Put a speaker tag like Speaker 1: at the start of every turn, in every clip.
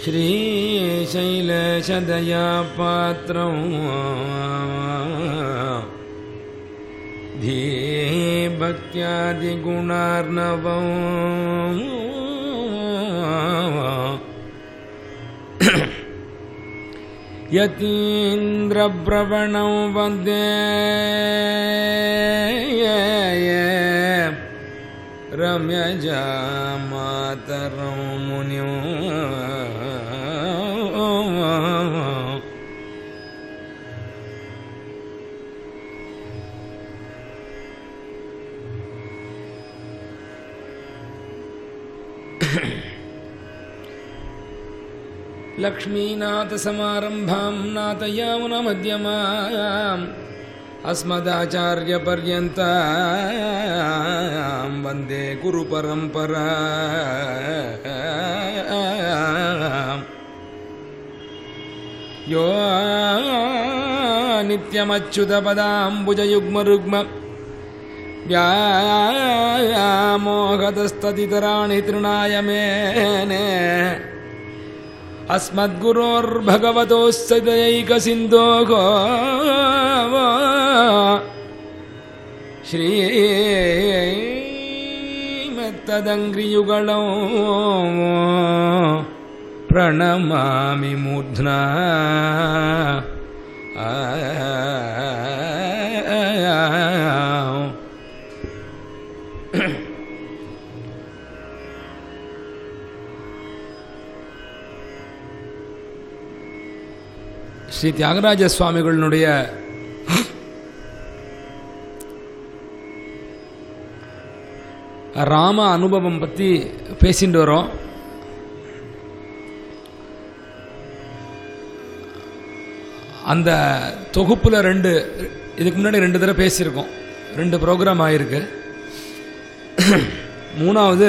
Speaker 1: श्रीशैलशदया पात्रं धीभक्त्यादिगुणार्णवम् यतीन्द्रप्रवणौ वन्दे रम्यजा मातरं मुनिं लक्ष्मीनाथसमारम्भां नाथयामुनमध्यमाम् अस्मदाचार्यपर्यन्तां वन्दे गुरुपरम्परा यो नित्यमच्युतपदाम्बुजयुग्मरुग्म व्यामोहतस्तदितराणि तृणाय मेने अस्मद्गुरोर्भगवतोऽस्य दयैकसिन्धोः श्रीमत्तदङ्घ्रियुगणौ प्रणमामि मूर्ध्ना ஸ்ரீ தியாகராஜ சுவாமிகளினுடைய ராம அனுபவம் பற்றி பேசிட்டு வரோம் அந்த தொகுப்பில் ரெண்டு இதுக்கு முன்னாடி ரெண்டு தடவை பேசியிருக்கோம் ரெண்டு ப்ரோக்ராம் ஆயிருக்கு மூணாவது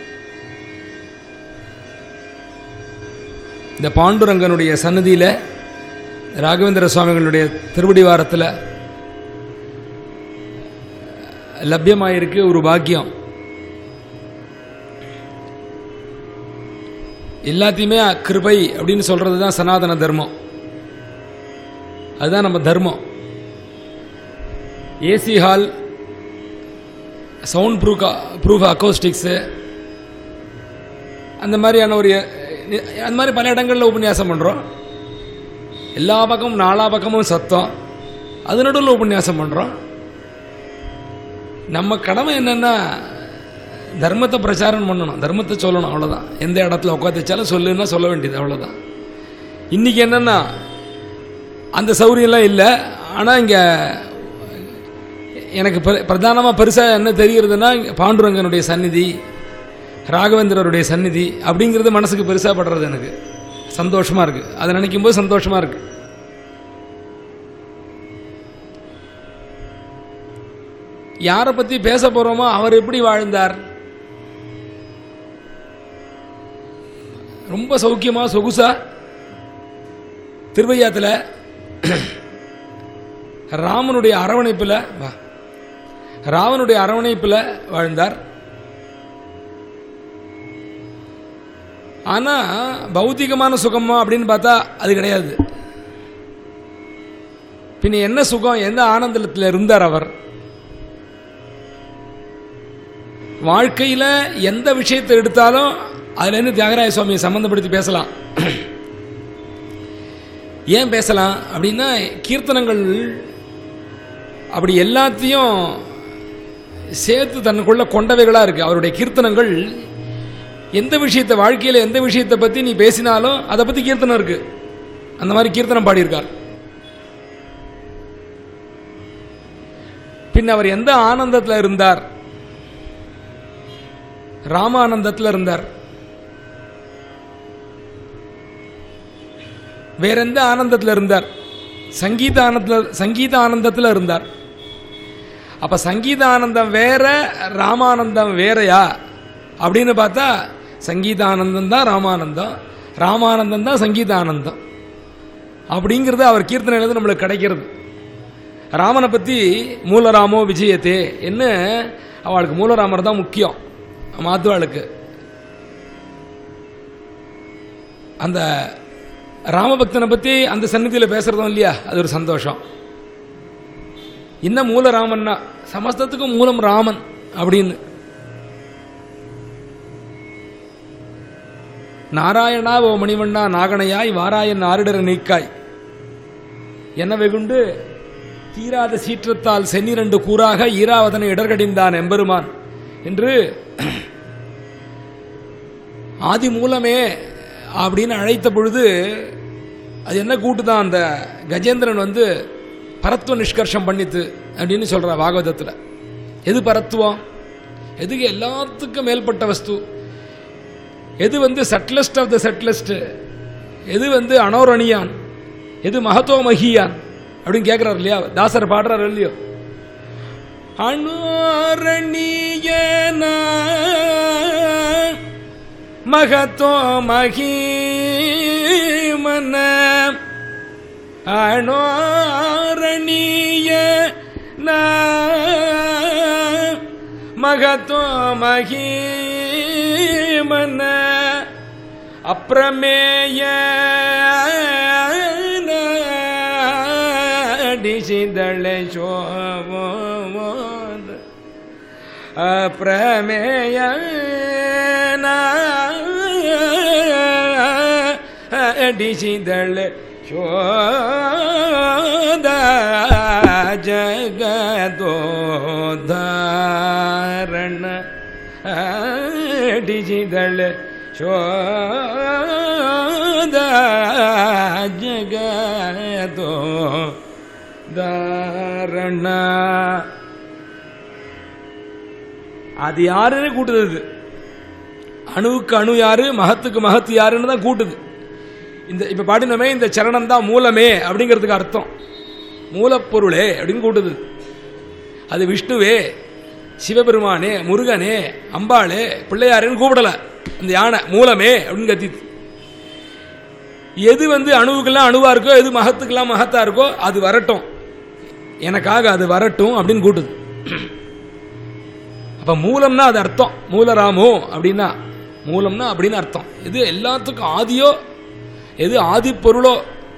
Speaker 1: இந்த பாண்டுரங்கனுடைய சன்னதியில் ராகவேந்திர சுவாமிகளுடைய திருவடி வாரத்தில் லப்யமாயிருக்கு ஒரு பாக்கியம் எல்லாத்தையுமே கிருபை அப்படின்னு சொல்றது தான் சனாதன தர்மம் அதுதான் நம்ம தர்மம் AC hall sound proof proof acoustics அந்த மாதிரியான ஒரு அந்த மாதிரி பல இடங்களில் உபன்யாசம் பண்ணுறோம் எல்லா பக்கமும் நாலா பக்கமும் சத்தம் அது நடுவில் உபன்யாசம் பண்ணுறோம் நம்ம கடமை என்னென்னா தர்மத்தை பிரச்சாரம் பண்ணணும் தர்மத்தை சொல்லணும் அவ்வளோதான் எந்த இடத்துல உட்காந்து வச்சாலும் சொல்லுன்னா சொல்ல வேண்டியது அவ்வளோதான் இன்றைக்கி என்னென்னா அந்த சௌரியம்லாம் இல்லை ஆனால் இங்கே எனக்கு பிரதானமாக பெருசாக என்ன தெரிகிறதுனா பாண்டுரங்கனுடைய சந்நிதி ராகவேந்திரருடைய சந்நிதி அப்படிங்கிறது மனசுக்கு பெருசாக படுறது எனக்கு சந்தோஷமாக இருக்குது அதை நினைக்கும் போது சந்தோஷமாக இருக்குது யாரை பற்றி பேச போகிறோமோ அவர் எப்படி வாழ்ந்தார் ரொம்ப சௌக்கியமாக சொகுசா திருவையாத்தில் ராமனுடைய அரவணைப்பில் வா ராவனுடைய அரவணைப்பில் வாழ்ந்தார் ஆனால் பௌத்திகமான சுகமா அப்படின்னு பார்த்தா அது கிடையாது பின்ன என்ன சுகம் எந்த ஆனந்தத்தில் இருந்தார் அவர் வாழ்க்கையில் எந்த விஷயத்தை எடுத்தாலும் அதுலேருந்து தியாகராய சுவாமியை சம்மந்தப்படுத்தி பேசலாம் ஏன் பேசலாம் அப்படின்னா கீர்த்தனங்கள் அப்படி எல்லாத்தையும் சேர்த்து தனக்குள்ள கொண்டவைகளாக இருக்குது அவருடைய கீர்த்தனங்கள் எந்த விஷயத்தை வாழ்க்கையில் எந்த விஷயத்தை பற்றி நீ பேசினாலும் அதை பற்றி கீர்த்தனம் இருக்கு அந்த மாதிரி கீர்த்தனம் பாடியிருக்கார் பின் அவர் எந்த ஆனந்தத்தில் இருந்தார் ராமானந்தத்தில் இருந்தார் வேற எந்த ஆனந்தத்தில் இருந்தார் சங்கீத ஆனந்தத்தில் சங்கீத ஆனந்தத்தில் இருந்தார் அப்ப சங்கீத ஆனந்தம் வேற ராமானந்தம் வேறையா அப்படின்னு பார்த்தா சங்கீதானந்தம் தான் ராமானந்தம் ராமானந்தம் தான் சங்கீதானந்தம் அப்படிங்கிறது அவர் கீர்த்தனையிலிருந்து நம்மளுக்கு கிடைக்கிறது ராமனை பற்றி மூலராமோ விஜயத்தே என்ன அவளுக்கு மூலராமர் தான் முக்கியம் மாத்துவாளுக்கு அந்த ராமபக்தனை பற்றி அந்த சந்நிதியில் பேசுகிறதும் இல்லையா அது ஒரு சந்தோஷம் என்ன மூல ராமன்னா சமஸ்தத்துக்கும் மூலம் ராமன் அப்படின்னு நாராயணா ஓ மணிவண்ணா நாகனையாய் வாராயன் ஆரிடர நீக்காய் என்ன வெகுண்டு தீராத சீற்றத்தால் சென்னிரண்டு கூறாக ஈராவதனை இடர்கடிந்தான் எம்பெருமான் என்று ஆதி மூலமே அப்படின்னு அழைத்த பொழுது அது என்ன கூட்டு தான் அந்த கஜேந்திரன் வந்து பரத்துவ நிஷ்கர்ஷம் பண்ணித்து அப்படின்னு சொல்ற பாகவதத்தில் எது பரத்துவம் எதுக்கு எல்லாத்துக்கும் மேல்பட்ட வஸ்து எது வந்து சட்லஸ்ட் ஆஃப் த சட்லஸ்ட் எது வந்து அனோரணியான் எது மகத்தோ மகியான் அப்படின்னு கேட்குறாரு இல்லையா தாசர் பாடுறாரு இல்லையோ அனோரணியன மகத்தோ மகிமன அனோரணிய மகத்தோ மகிமன அப்பிரமேய டிசிதಳ ಶೋಮೋದ ಅಪ್ರಮೇಯ ಡಿಸಿದಳ ಶೋದ ಜಗದೋದಾರಣ ಡಿಸಿದಳ ಶೋದ ಜಗದೋ தாரண அது யாருன்னு கூட்டுது இது அணுவுக்கு அணு யாரு மகத்துக்கு மகத்து யாருன்னு தான் கூட்டுது இந்த இப்ப பாடினமே இந்த சரணம் தான் மூலமே அப்படிங்கிறதுக்கு அர்த்தம் மூலப்பொருளே அப்படின்னு கூட்டுது அது விஷ்ணுவே சிவபெருமானே முருகனே அம்பாளே பிள்ளையாருன்னு கூப்பிடல இந்த யானை மூலமே அப்படின்னு கத்திது எது வந்து அணுவுக்கெல்லாம் அணுவா இருக்கோ எது மகத்துக்கெல்லாம் மகத்தா இருக்கோ அது வரட்டும் எனக்காக அது வரட்டும் அப்படின்னு கூட்டுது அப்ப மூலம்னா அது அர்த்தம் மூலராமோ அப்படின்னா மூலம்னா அப்படின்னு அர்த்தம் எது எல்லாத்துக்கும் ஆதியோ எது ஆதி பொருளோ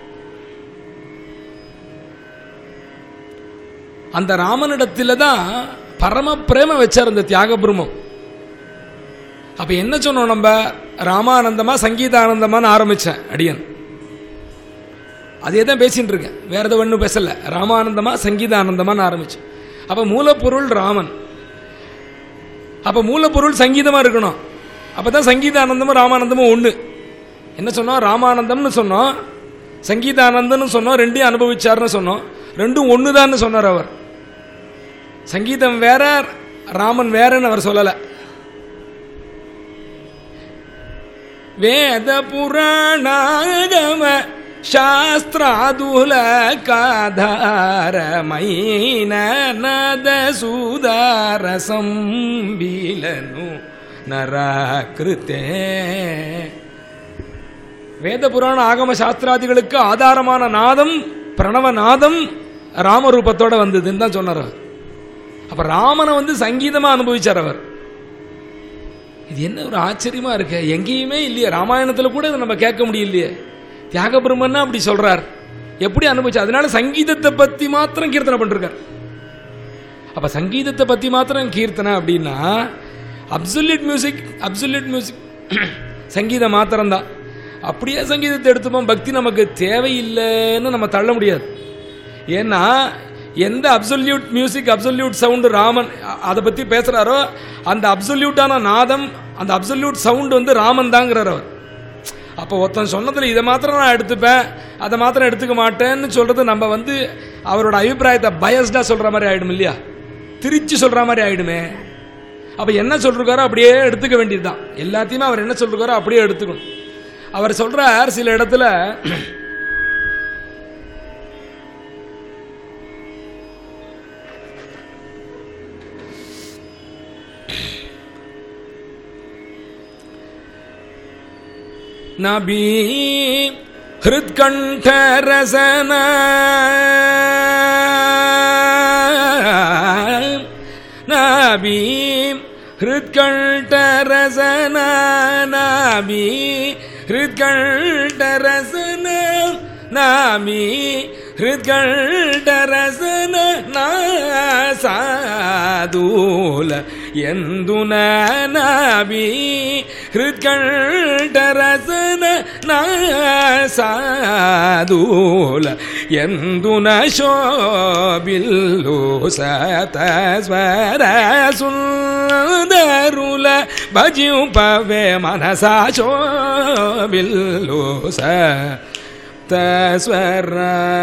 Speaker 1: அந்த ராமனிடத்துல தான் பரம பிரேம வச்சார் இந்த தியாக பிரம்மம் அப்ப என்ன சொன்னோம் நம்ம ராமானந்தமா சங்கீதானந்தமான்னு ஆரம்பிச்சேன் அடியன் அதே தான் பேசிட்டு இருக்கேன் வேற எதுவும் ஒன்றும் பேசல ராமானந்தமா சங்கீதானந்தமான்னு ஆரம்பிச்சேன் அப்ப மூலப்பொருள் ராமன் அப்ப மூலப்பொருள் சங்கீதமா இருக்கணும் அப்பதான் சங்கீதானந்தமும் ராமானந்தமும் ஒண்ணு என்ன சொன்னோம் ராமானந்தம்னு சொன்னோம் சங்கீதானந்தம்னு சொன்னோம் ரெண்டையும் அனுபவிச்சார்னு சொன்னோம் ரெண்டும் ஒண்ணுதான்னு சொன்னார் அவர் சங்கீதம் வேற ராமன் வேறன்னு அவர் சொல்லலை வேத புராணாகம శాస్త్రాదుల కాధారమైన నద సుదార సంబీలను நராக்கிருத்தே வேத புராண ஆகம சாஸ்திராதிகளுக்கு ஆதாரமான நாதம் பிரணவ நாதம் ராமரூபத்தோட வந்ததுன்னு தான் சொன்னார் அவர் அப்ப ராமனை வந்து சங்கீதமா அனுபவிச்சார் அவர் இது என்ன ஒரு ஆச்சரியமா இருக்கு எங்கேயுமே இல்லையே ராமாயணத்துல கூட இதை நம்ம கேட்க முடியலையே தியாக பிரம்மன்னா அப்படி சொல்றார் எப்படி அனுபவிச்சு அதனால சங்கீதத்தை பத்தி மாத்திரம் கீர்த்தனை பண்ணிருக்கார் அப்ப சங்கீதத்தை பத்தி மாத்திரம் கீர்த்தனை அப்படின்னா அப்சுல்யூட் மியூசிக் அப்சுல்யூட் மியூசிக் சங்கீதம் மாத்திரம் தான் அப்படியே சங்கீதத்தை எடுத்துப்போம் பக்தி நமக்கு தேவையில்லைன்னு நம்ம தள்ள முடியாது ஏன்னா எந்த absolute music absolute sound Raman அ- அதை பற்றி பேசுகிறாரோ அந்த அப்சல்யூட்டான நாதம் அந்த அப்சல்யூட் சவுண்டு வந்து ராமன் தாங்கிறார் அவர் அப்போ ஒருத்தன் சொன்னதில் இதை மாத்திரம் நான் எடுத்துப்பேன் அதை மாத்திரம் எடுத்துக்க மாட்டேன்னு சொல்கிறது நம்ம வந்து அவரோட அபிப்பிராயத்தை பயஸ்டாக சொல்கிற மாதிரி ஆகிடும் இல்லையா திரிச்சு சொல்கிற மாதிரி ஆகிடுமே அப்போ என்ன சொல்லிருக்காரோ அப்படியே எடுத்துக்க வேண்டியதுதான் எல்லாத்தையுமே அவர் என்ன சொல்லிருக்காரோ அப்படியே எடுத்துக்கணும் அவர் சொல்கிறார் சில இடத்துல நபி ஹிருத்கண்டரசன நபி ஹிருத்கண்டரசன நபி ஹிருத்கண்டரசன நாமி ஹிருத்கண்டரசன நாசாதூல ಎಂದುನ ನಾಭಿ ಹೃತ್ಕಂಠರಸನ ನಾಸಾದೂಲ ಎಂದುನ ಶೋಬಿಲ್ಲು ಸತ ಸ್ವರ ಸುಂದರುಲ ಭಜಿಯು ಪವೆ ಮನಸ ಶೋಬಿಲ್ಲು ಸ ಸ್ವರ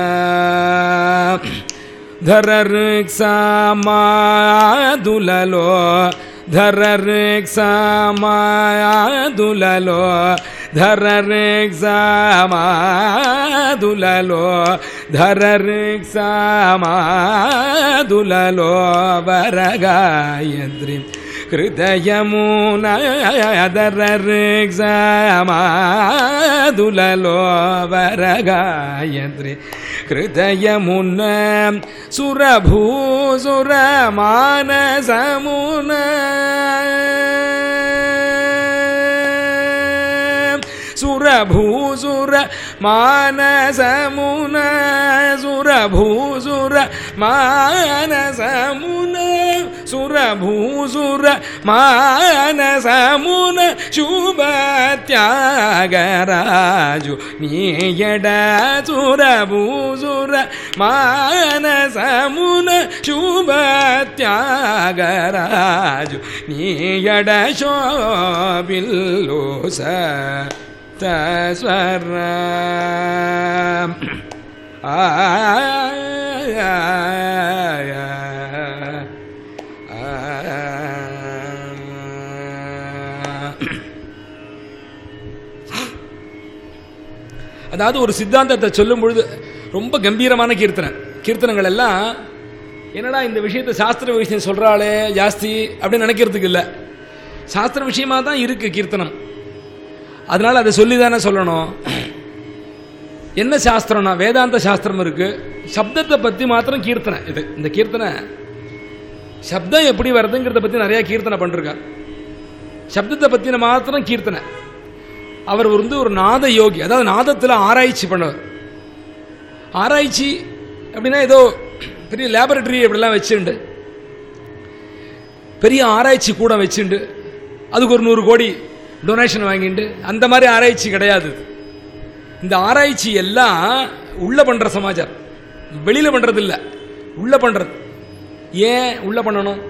Speaker 1: ధరర్క్సామాదులలో ధరర్క్సామాదులలో ధరర్క్సామాదులలో ధరర్క్సామాదులలో వరగాయత్రి హృదయమునదరర్క్సామాదులలో వరగాయత్రి హృదయమున సురభూసుర మానసమున సురభూసుర మానసమున సురభూసుర మానసమున సురభూసుర మానసమున శుభ త్యాగరాజు నీయడ సురభూసుర మానసమున శుభ త్యాగరాజు నీయడ శోభిల్లు స తస్వర அதாவது ஒரு சித்தாந்தத்தை சொல்லும் பொழுது ரொம்ப கம்பீரமான கீர்த்தனை கீர்த்தனங்கள் எல்லாம் என்னடா இந்த விஷயத்தை சாஸ்திர விஷயம் சொல்கிறாளே ஜாஸ்தி அப்படின்னு நினைக்கிறதுக்கு இல்லை சாஸ்திர விஷயமா தான் இருக்குது கீர்த்தனம் அதனால் அதை சொல்லி தானே சொல்லணும் என்ன சாஸ்திரம்னா வேதாந்த சாஸ்திரம் இருக்கு சப்தத்தை பற்றி மாத்திரம் கீர்த்தனை இது இந்த கீர்த்தனை சப்தம் எப்படி வருதுங்கிறத பற்றி நிறைய கீர்த்தனை பண்ணிருக்கார் சப்தத்தை பற்றின மாத்திரம் கீர்த்தனை அவர் வந்து ஒரு நாத யோகி அதாவது நாதத்தில் ஆராய்ச்சி பண்ணவர் ஆராய்ச்சி அப்படின்னா ஏதோ பெரிய லேபரட்டரி அப்படிலாம் வச்சுண்டு பெரிய ஆராய்ச்சி கூட வச்சுண்டு அதுக்கு ஒரு நூறு கோடி டொனேஷன் வாங்கிட்டு அந்த மாதிரி ஆராய்ச்சி கிடையாது இது. இந்த ஆராய்ச்சி எல்லாம் உள்ள பண்ற சமாச்சாரம் வெளியில பண்றது இல்ல உள்ள பண்றது ஏன் உள்ள பண்ணணும்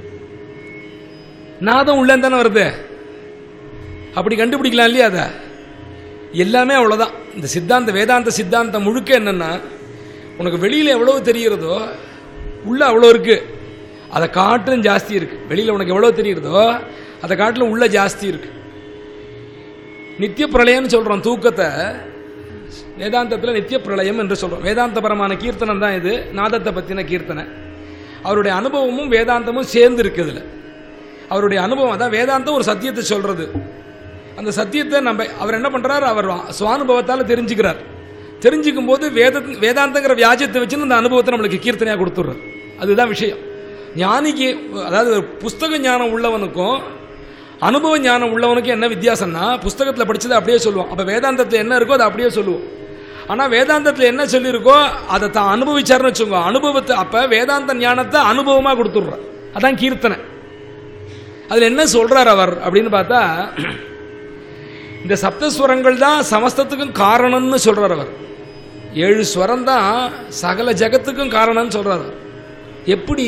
Speaker 1: நாதம் உள்ள தானே வருது அப்படி கண்டுபிடிக்கலாம் இல்லையா அதை எல்லாமே அவ்வளோதான் இந்த சித்தாந்த வேதாந்த சித்தாந்தம் முழுக்க என்னன்னா உனக்கு வெளியில் எவ்வளவு தெரிகிறதோ உள்ள அவ்வளோ இருக்கு அதை காட்டிலும் ஜாஸ்தி இருக்கு வெளியில் உனக்கு எவ்வளோ தெரிகிறதோ அதை காட்டிலும் உள்ள ஜாஸ்தி இருக்கு நித்திய பிரளயம்னு சொல்கிறோம் தூக்கத்தை வேதாந்தத்தில் நித்திய பிரளயம் என்று சொல்கிறோம் வேதாந்தபரமான கீர்த்தனம் தான் இது நாதத்தை பற்றின கீர்த்தனை அவருடைய அனுபவமும் வேதாந்தமும் சேர்ந்து இருக்குதுல அவருடைய அனுபவம் அதான் வேதாந்தம் ஒரு சத்தியத்தை சொல்றது அந்த சத்தியத்தை நம்ம அவர் என்ன பண்றாரு அவர் சுவானுபவத்தால் தெரிஞ்சுக்கிறார் தெரிஞ்சுக்கும் போது வேத வேதாந்தங்கிற வியாஜத்தை வச்சு அந்த அனுபவத்தை நம்மளுக்கு கீர்த்தனையாக கொடுத்துட்றாரு அதுதான் விஷயம் ஞானிக்கு அதாவது ஒரு புஸ்தக ஞானம் உள்ளவனுக்கும் அனுபவ ஞானம் உள்ளவனுக்கு என்ன வித்தியாசம்னா புஸ்தகத்தில் படிச்சதை அப்படியே சொல்லுவோம் அப்போ வேதாந்தத்தில் என்ன இருக்கோ அதை அப்படியே சொல்லுவோம் ஆனால் வேதாந்தத்தில் என்ன சொல்லியிருக்கோ அதை தான் அனுபவிச்சாருன்னு வச்சுக்கோங்க அனுபவத்தை அப்போ வேதாந்த ஞானத்தை அனுபவமாக கொடுத்துட்றார் அதான் கீர்த்தனை அதில் என்ன சொல்றார் அவர் அப்படின்னு பார்த்தா இந்த சப்தஸ்வரங்கள் தான் சமஸ்தத்துக்கும் காரணம்னு சொல்றார் அவர் ஏழு ஸ்வரம் தான் சகல ஜகத்துக்கும் காரணம்னு சொல்றார் அவர். எப்படி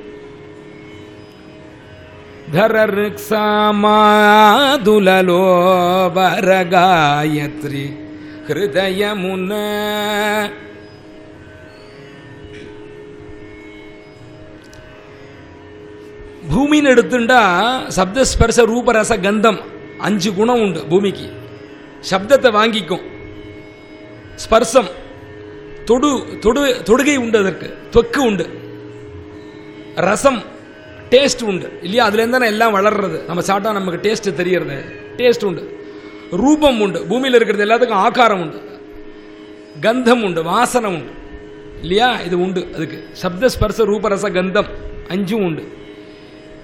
Speaker 1: ధరృక్సామాదులలో వరగాయత్రి హృదయమున பூமின்னு எடுத்துட்டா சப்தஸ்பர்ச ரூபரச கந்தம் அஞ்சு குணம் உண்டு பூமிக்கு சப்தத்தை வாங்கிக்கும் ஸ்பர்சம் தொடு தொடு தொடுகை உண்டு அதற்கு தொக்கு உண்டு ரசம் டேஸ்ட் உண்டு இல்லையா அதுலேருந்து தானே எல்லாம் வளர்றது நம்ம சாப்பிட்டா நமக்கு டேஸ்ட் தெரியறது டேஸ்ட் உண்டு ரூபம் உண்டு பூமியில் இருக்கிறது எல்லாத்துக்கும் ஆகாரம் உண்டு கந்தம் உண்டு வாசனை உண்டு இல்லையா இது உண்டு அதுக்கு சப்த ஸ்பர்ச ரூபரச கந்தம் அஞ்சும் உண்டு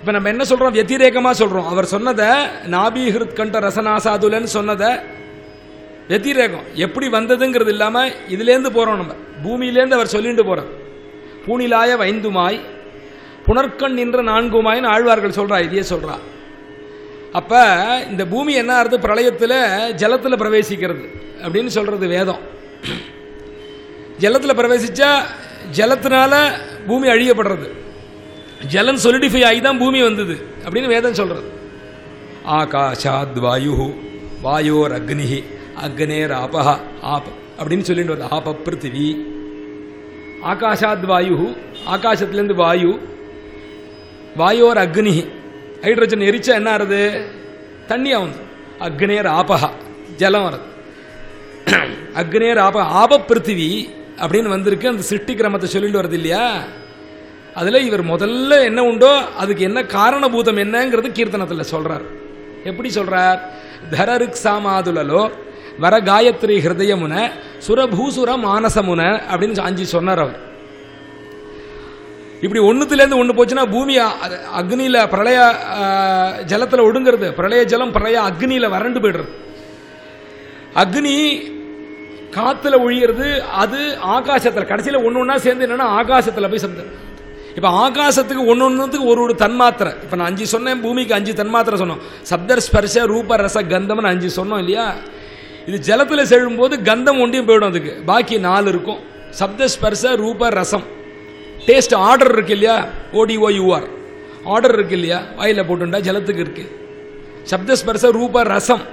Speaker 1: இப்போ நம்ம என்ன சொல்றோம் வெத்திரேகமாக சொல்றோம் அவர் சொன்னதை நாபிஹிருத் கண்ட ரசனாசாதுலன்னு சொன்னதை வெத்திரேகம் எப்படி வந்ததுங்கிறது இல்லாமல் இதுலேருந்து போகிறோம் நம்ம பூமியிலேருந்து அவர் சொல்லிட்டு போகிறார் பூனிலாய வைந்துமாய் புனர்கண் நின்ற நான்குமாய்னு ஆழ்வார்கள் சொல்றா இதையே சொல்றா அப்ப இந்த பூமி என்ன ஆறுது பிரளயத்தில் ஜலத்தில் பிரவேசிக்கிறது அப்படின்னு சொல்றது வேதம் ஜலத்தில் பிரவேசிச்சா ஜலத்தினால பூமி அழியப்படுறது ஜலம் சொலிடிஃபை ஆகி தான் பூமி வந்தது அப்படின்னு வேதம் சொல்றது ஆகாஷாத் வாயு வாயோர் அக்னிஹி அக்னேர் ஆபஹ ஆப் அப்படின்னு சொல்லிட்டு வருது ஆப பிருத்திவி ஆகாஷாத் வாயு ஆகாசத்துலேருந்து வாயு வாயோர் அக்னி ஹைட்ரஜன் எரிச்சா என்ன ஆறுது தண்ணியாக வந்து அக்னேர் ஆபஹா ஜலம் வருது அக்னேர் ஆப ஆப பிருத்திவி அப்படின்னு வந்திருக்கு அந்த சிருஷ்டி கிரமத்தை சொல்லிட்டு வருது இல்லையா அதில் இவர் முதல்ல என்ன உண்டோ அதுக்கு என்ன காரணபூதம் என்னங்கிறது கீர்த்தனத்தில் சொல்றார் எப்படி சொல்றார் தரருக் சாமாதுலலோ வர காயத்ரி ஹிருதயமுன சுரபூசுர மானசமுன அப்படின்னு அஞ்சு சொன்னார் அவர் இப்படி ஒன்றுத்துலேருந்து ஒன்று போச்சுன்னா பூமி அ- அக்னியில பிரளய ஜலத்தில் ஒடுங்கிறது பிரளய ஜலம் பிரளய அக்னியில வறண்டு போயிடுறது அக்னி காத்துல ஒழியிறது அது ஆகாசத்தில் கடைசியில் ஒன்று ஒன்றா சேர்ந்து என்னன்னா ஆகாசத்தில் போய் சப்தம் இப்போ ஆகாசத்துக்கு ஒன்று ஒன்றுத்துக்கு ஒரு ஒரு தன்மாத்திரை இப்போ நான் அஞ்சு சொன்னேன் பூமிக்கு அஞ்சு தன்மாத்திரை சொன்னோம் சப்தர் ஸ்பர்ஷ ரூப ரச கந்தம்னு அஞ்சு சொன்னோம் இல்லையா இது ஜலத்தில் செழும்போது கந்தம் ஒன்றையும் போயிடும் அதுக்கு பாக்கி நாலு இருக்கும் சப்த ஸ்பர்ஷ ரூப ரசம் டேஸ்ட் ஆர்டர் இருக்கு இல்லையா ஓடிஓ யூஆர் ஆர்டர் இருக்கு இல்லையா வாயில் போட்டுண்டா ஜலத்துக்கு இருக்கு சப்தஸ்பர்ச ரூப ரசம்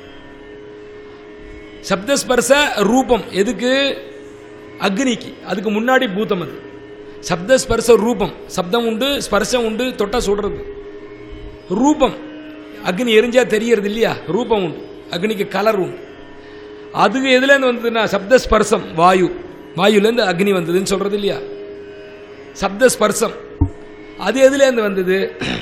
Speaker 1: சப்தஸ்பர்ச ரூபம் எதுக்கு அக்னிக்கு அதுக்கு முன்னாடி பூதம் அது சப்தஸ்பர்ச ரூபம் சப்தம் உண்டு ஸ்பர்சம் உண்டு தொட்ட சுடுறது ரூபம் அக்னி எரிஞ்சா தெரியறது இல்லையா ரூபம் உண்டு அக்னிக்கு கலர் உண்டு அதுக்கு எதுலேருந்து வந்ததுன்னா சப்தஸ்பர்சம் வாயு வாயுலேருந்து அக்னி வந்ததுன்னு சொல்றது இல்லையா சப்த ஸ்பர்சம் அது எதுலேருந்து வந்தது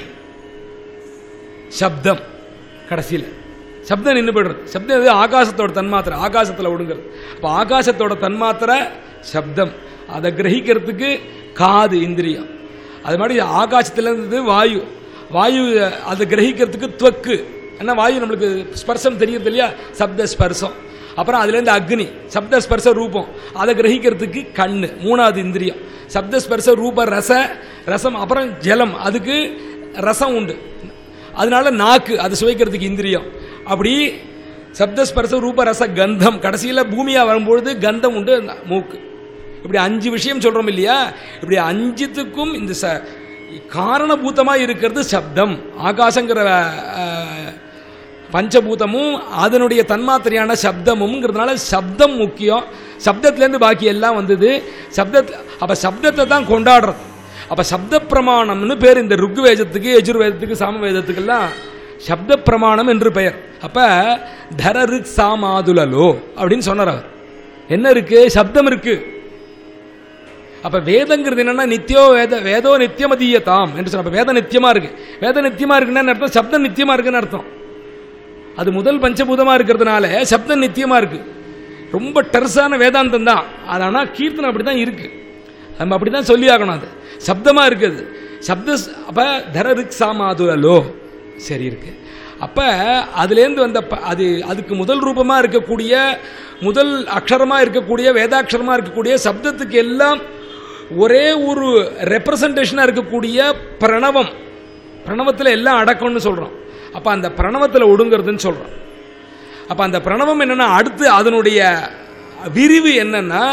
Speaker 1: சப்தம் கடைசியில் சப்தம் நின்று போயிடுறது சப்தம் எது ஆகாசத்தோட தன்மாத்திரை ஆகாசத்தில் ஒடுங்கிறது அப்போ ஆகாசத்தோட தன்மாத்திரை சப்தம் அதை கிரகிக்கிறதுக்கு காது இந்திரியம் அது மாதிரி ஆகாசத்துலேருந்து வாயு வாயு அதை கிரகிக்கிறதுக்கு துவக்கு ஏன்னா வாயு நம்மளுக்கு ஸ்பர்சம் தெரியறது இல்லையா சப்த ஸ்பர்சம் அப்புறம் அதுலேருந்து அக்னி சப்த ஸ்பர்ச ரூபம் அதை கிரகிக்கிறதுக்கு கண்ணு மூணாவது இந்திரியம் சப்த ஸ்பர்ச ரூப ரச ரசம் அப்புறம் ஜலம் அதுக்கு ரசம் உண்டு அதனால நாக்கு அது சுவைக்கிறதுக்கு இந்திரியம் அப்படி சப்தஸ்பர்ச ரூப ரச கந்தம் கடைசியில் பூமியாக வரும்பொழுது கந்தம் உண்டு மூக்கு இப்படி அஞ்சு விஷயம் சொல்றோம் இல்லையா இப்படி அஞ்சுத்துக்கும் இந்த ச காரணபூதமாக இருக்கிறது சப்தம் ஆகாசங்கிற அஹ், பஞ்சபூதமும் அதனுடைய தன்மாத்திரையான சப்தமும்ங்கிறதுனால சப்தம் முக்கியம் சப்தத்திலேருந்து பாக்கி எல்லாம் வந்தது சப்த அப்போ சப்தத்தை தான் கொண்டாடுறது அப்போ சப்த பிரமாணம்னு பேர் இந்த ருக்வேதத்துக்கு யஜுர்வேதத்துக்கு சாமவேதத்துக்கெல்லாம் சப்த பிரமாணம் என்று பெயர் அப்போ தர ரிக் சாமாதுலலோ அப்படின்னு சொன்னார் அவர் என்ன இருக்கு சப்தம் இருக்கு அப்ப வேதங்கிறது என்னன்னா நித்தியோ வேத வேதோ நித்தியமதீயதாம் என்று சொன்ன அப்ப வேத நித்தியமா இருக்கு வேத நித்தியமா இருக்குன்னு அர்த்தம் சப்தம் நித்தியமா இருக்குன்னு அர்த்தம் அது முதல் பஞ்சபூதமா இருக்கிறதுனால சப்தம் நித்தியமா இருக்கு ரொம்ப டெர்ஸான வேதாந்தம் தான் அது ஆனால் கீர்த்தனம் அப்படி தான் இருக்கு நம்ம அப்படி தான் சொல்லி ஆகணும் அது சப்தமாக இருக்குது சப்த அப்போ தர ரிக் சாமாதுலோ சரி இருக்கு அப்போ அதுலேருந்து வந்த ப- அது அதுக்கு முதல் ரூபமாக இருக்கக்கூடிய முதல் அக்ஷரமாக இருக்கக்கூடிய வேதாட்சரமாக இருக்கக்கூடிய சப்தத்துக்கு எல்லாம் ஒரே ஒரு ரெப்ரசன்டேஷனாக இருக்கக்கூடிய பிரணவம் பிரணவத்தில் எல்லாம் அடக்கம்னு சொல்கிறோம் அப்போ அந்த பிரணவத்தில் ஒடுங்கிறதுன்னு சொல்கிறோம் அப்போ அந்த பிரணவம் என்னன்னா அடுத்து அதனுடைய விரிவு என்னன்னா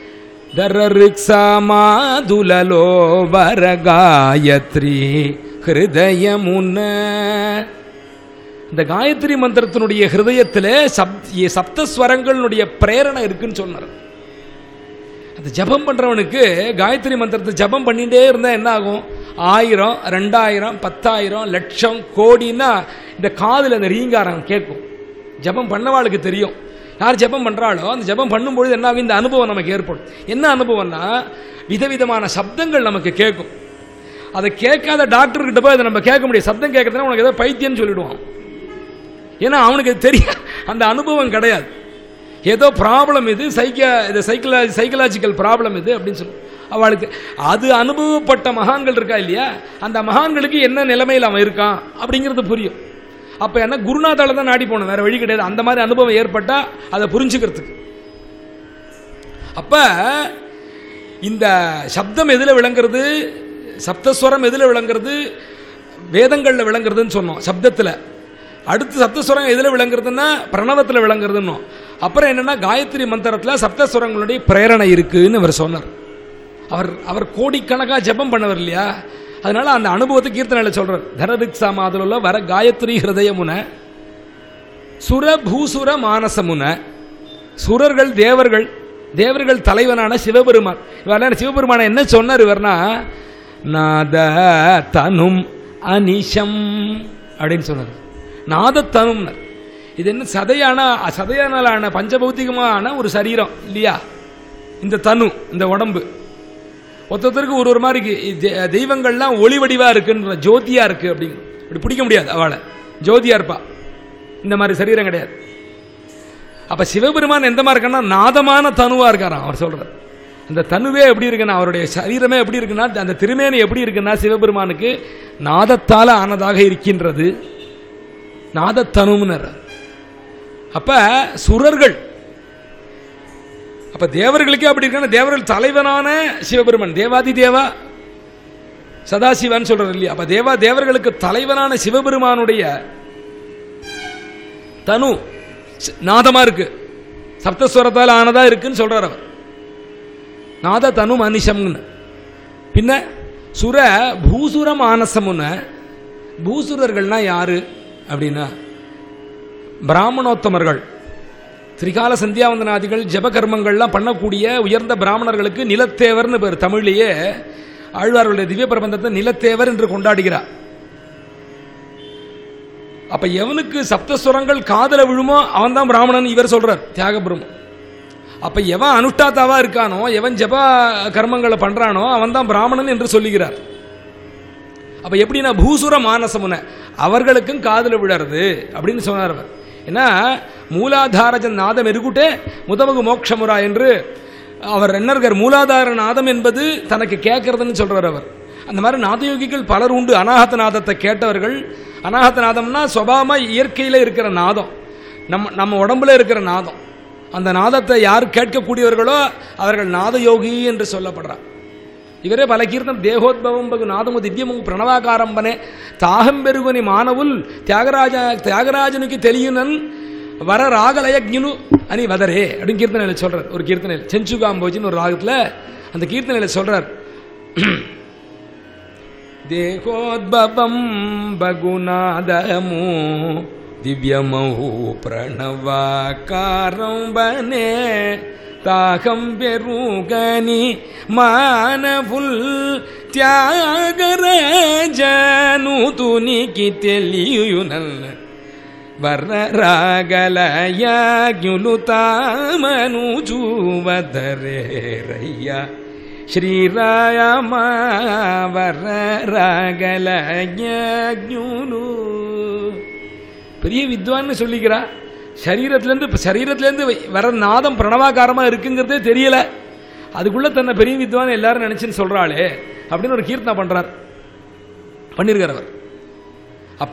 Speaker 1: தரரிக்ஸாமாதுலலோ வரகாயத்ரி ஹிருதயமுன்ன இந்த காயத்ரி மந்திரத்தினுடைய ஹிருதயத்தில் சப் சப்தஸ்வரங்களுடைய பிரேரணை இருக்குன்னு சொன்னார் அந்த ஜபம் பண்றவனுக்கு காயத்ரி மந்திரத்தை ஜபம் பண்ணிட்டே இருந்தா என்ன ஆகும் ஆயிரம் ரெண்டாயிரம் பத்தாயிரம் லட்சம் கோடின்னா இந்த காதுல அந்த ரீங்காரம் கேட்கும் ஜபம் பண்ணவாளுக்கு தெரியும் யார் ஜபம் பண்றாளோ அந்த ஜபம் பண்ணும்பொழுது என்ன ஆகும் இந்த அனுபவம் நமக்கு ஏற்படும் என்ன அனுபவம்னா விதவிதமான சப்தங்கள் நமக்கு கேட்கும் அதை கேட்காத டாக்டர் கிட்ட போய் அதை நம்ம கேட்க முடியும் சப்தம் கேட்கறதுனா உனக்கு ஏதோ பைத்தியம்னு சொல்லிடுவான் ஏன்னா அவனுக்கு அது தெரிய அந்த அனுபவம் கிடையாது ஏதோ ப்ராப்ளம் இது சைக்க இது சைக்கலா சைக்கலாஜிக்கல் ப்ராப்ளம் இது அப்படின்னு சொல்லு அவளுக்கு அது அனுபவப்பட்ட மகான்கள் இருக்கா இல்லையா அந்த மகான்களுக்கு என்ன நிலைமையில் அவன் இருக்கான் அப்படிங்கிறது புரியும் அப்போ என்ன குருநாதால தான் நாடி போகணும் வேற வழி கிடையாது அந்த மாதிரி அனுபவம் ஏற்பட்டா அதை புரிஞ்சுக்கிறதுக்கு அப்ப இந்த சப்தம் எதில் விளங்குறது சப்தஸ்வரம் எதில் விளங்குறது வேதங்களில் விளங்குறதுன்னு சொன்னோம் சப்தத்தில் அடுத்து சப்தஸ்வரம் எதில் விளங்குறதுன்னா பிரணவத்தில் விளங்குறதுன்னு அப்புறம் என்னன்னா காயத்ரி மந்திரத்தில் சப்தஸ்வரங்களுடைய பிரேரணை இருக்குன்னு அவர் சொன்னார் அவர் அவர் கோடிக்கணக்காக ஜெபம் பண்ணவர் இல்லையா அதனால அந்த அனுபவத்தை கீர்த்தனையில் சொல்றார் தரதிக் சாமாதுல வர காயத்ரி ஹிருதயமுன சுர பூசுர மானசமுன சுரர்கள் தேவர்கள் தேவர்கள் தலைவனான சிவபெருமான் இவரெல்லாம் சிவபெருமான என்ன சொன்னார் இவர்னா நாத தனும் அனிஷம் அப்படின்னு சொன்னார் நாத தனும்னர் இது என்ன சதையான சதையானாலான பஞ்சபௌத்திகமான ஒரு சரீரம் இல்லையா இந்த தனு இந்த உடம்பு ஒருத்தருக்கு ஒரு ஒரு மாதிரி இருக்கு. தெ- தெய்வங்கள்லாம் ஒளி வடிவா இருக்குன்ற ஜோதியா இருக்கு அப்படிங்க இப்படி பிடிக்க முடியாது அவளை ஜோதியா இருப்பா இந்த மாதிரி சரீரம் கிடையாது அப்ப சிவபெருமான் எந்த மாதிரி இருக்கான்னா நாதமான தனுவா இருக்காராம் அவர் சொல்றார் அந்த தனுவே எப்படி இருக்குன்னா அவருடைய சரீரமே எப்படி இருக்குன்னா அந்த திருமேனி எப்படி இருக்குன்னா சிவபெருமானுக்கு நாதத்தால ஆனதாக இருக்கின்றது நாதத்தனும்னர் அப்ப சுரர்கள் அப்ப தேவர்களுக்கே அப்படி இருக்கான தேவர்கள் தலைவனான சிவபெருமன் தேவாதி தேவா சதாசிவன் சொல்றாரு இல்லையா அப்ப தேவா தேவர்களுக்கு தலைவனான சிவபெருமானுடைய தனு ஸ்- நாதமா இருக்கு சப்தஸ்வரத்தால் ஆனதா இருக்குன்னு சொல்றார் அவர் நாத தனு மனுஷம்னு பின்ன சுர பூசுர மானசமுன பூசுரர்கள்னா யாரு அப்படின்னா பிராமணோத்தமர்கள் திரிகால சந்தியாவந்தனாதிகள் ஜபகர்மங்கள்லாம் பண்ணக்கூடிய உயர்ந்த பிராமணர்களுக்கு நிலத்தேவர்னு பேர் தமிழ்லேயே ஆழ்வார்களுடைய திவ்ய பிரபந்தத்தை நிலத்தேவர் என்று கொண்டாடுகிறார் அப்ப எவனுக்கு சப்தஸ்வரங்கள் காதல விழுமோ அவன் தான் பிராமணன் இவர் சொல்றார் தியாகபிரம்மன் அப்ப எவன் அனுஷ்டாத்தாவா இருக்கானோ எவன் ஜப கர்மங்களை பண்றானோ அவன் தான் பிராமணன் என்று சொல்லுகிறார் அப்ப எப்படின்னா பூசுர மானசமுன அவர்களுக்கும் காதல விழறது அப்படின்னு சொன்னார் அவர் ஏன்னா மூலாதாரஜன் நாதம் எருகுட்டே முதமகு மோட்சமுரா என்று அவர் என்னர்கர் மூலாதார நாதம் என்பது தனக்கு கேட்கறதுன்னு சொல்றார் அவர் அந்த மாதிரி நாதயோகிகள் பலர் உண்டு அனாகத நாதத்தை கேட்டவர்கள் அனாகத நாதம்னா சுபாவமா இயற்கையில இருக்கிற நாதம் நம்ம நம்ம உடம்புல இருக்கிற நாதம் அந்த நாதத்தை யார் கேட்கக்கூடியவர்களோ அவர்கள் நாதயோகி என்று சொல்லப்படுறார் ಇವರೇ ಬಲ ಕೀರ್ತನ ದೇಹೋದ್ಭವಂ ಬಗು ನಾದಮು ದಿವ್ಯಮು ಪ್ರಣವಾಕಾರಂಬನೆ ತಾಹಂ ಬೆರುಗನಿ ಮಾನವುಲ್ ತ್ಯಾಗರಾಜ தியாகராஜனுக்கு தெரியுனன் வர ராகலயக்ஞனு அனி வதரே அப்படின்னு கீர்த்தனையில் சொல்றார் ஒரு கீர்த்தனையில் செஞ்சுகாம்போஜின்னு ஒரு ராகத்தில் அந்த கீர்த்தனையில் சொல்றார் దేహోద్భవం బగునాదము దివ్యమహు ప్రణవాకారం బనే తాహం పెరుగని మానవుల్ త్యాగరాజను తునికి తెలియునల్ వరరాగలయాజ్ఞులు తామను చూవదరేరయ్య శ్రీరామ వరరాగలజ్ఞులు பெரிய வித்வான்னு சொல்லிக்கிறா சரீரத்திலேருந்து சரீரத்திலேருந்து வர நாதம் பிரணவாகாரமாக இருக்குங்கிறதே தெரியல அதுக்குள்ள தன்னை பெரிய வித்வான் எல்லாரும் நினைச்சுன்னு சொல்றாளே அப்படின்னு ஒரு கீர்த்தனை பண்றார் பண்ணியிருக்கார் அவர் அப்ப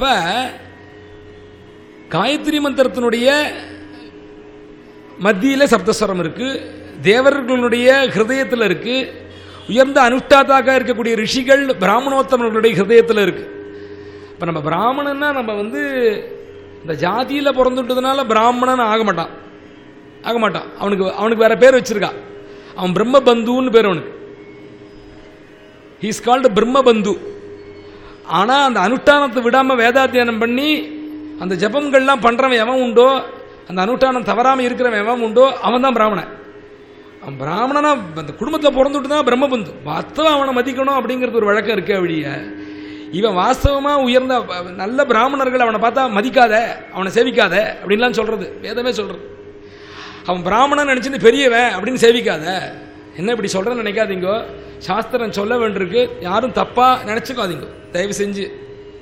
Speaker 1: காயத்ரி மந்திரத்தினுடைய மத்தியில் சப்தஸ்வரம் இருக்கு தேவர்களுடைய ஹிருதயத்தில் இருக்கு உயர்ந்த அனுஷ்டாதாக இருக்கக்கூடிய ரிஷிகள் பிராமணோத்தமர்களுடைய ஹிருதயத்தில் இருக்கு இப்போ நம்ம பிராமணன்னா நம்ம வந்து இந்த ஜாதியில் பிறந்துட்டதுனால பிராமணன் ஆக மாட்டான் ஆக மாட்டான் அவனுக்கு அவனுக்கு வேற பேர் வச்சிருக்கா அவன் பிரம்மபந்துன்னு பேர் அவனுக்கு ஹீஸ் கால்டு பிரம்மபந்து ஆனால் அந்த அனுஷ்டானத்தை விடாமல் வேதாத்தியானம் பண்ணி அந்த ஜபங்கள்லாம் பண்ணுறவன் எவன் உண்டோ அந்த அனுஷ்டானம் தவறாமல் இருக்கிறவன் எவன் உண்டோ அவன் தான் பிராமணன் அவன் பிராமணனா அந்த குடும்பத்தில் பிறந்துட்டு தான் பிரம்மபந்து வாஸ்தவம் அவனை மதிக்கணும் அப்படிங்கிறது ஒரு வழக்கம் இருக்கே வழிய இவன் வாஸ்தவமாக உயர்ந்த நல்ல பிராமணர்கள் அவனை பார்த்தா மதிக்காத அவனை சேவிக்காத அப்படின்லாம் சொல்கிறது வேதமே சொல்கிறது அவன் பிராமணன் நினச்சிட்டு பெரியவன் அப்படின்னு சேவிக்காத என்ன இப்படி சொல்கிறேன்னு நினைக்காதீங்கோ சாஸ்திரம் சொல்ல வேண்டியிருக்கு யாரும் தப்பாக நினச்சிக்காதீங்க தயவு செஞ்சு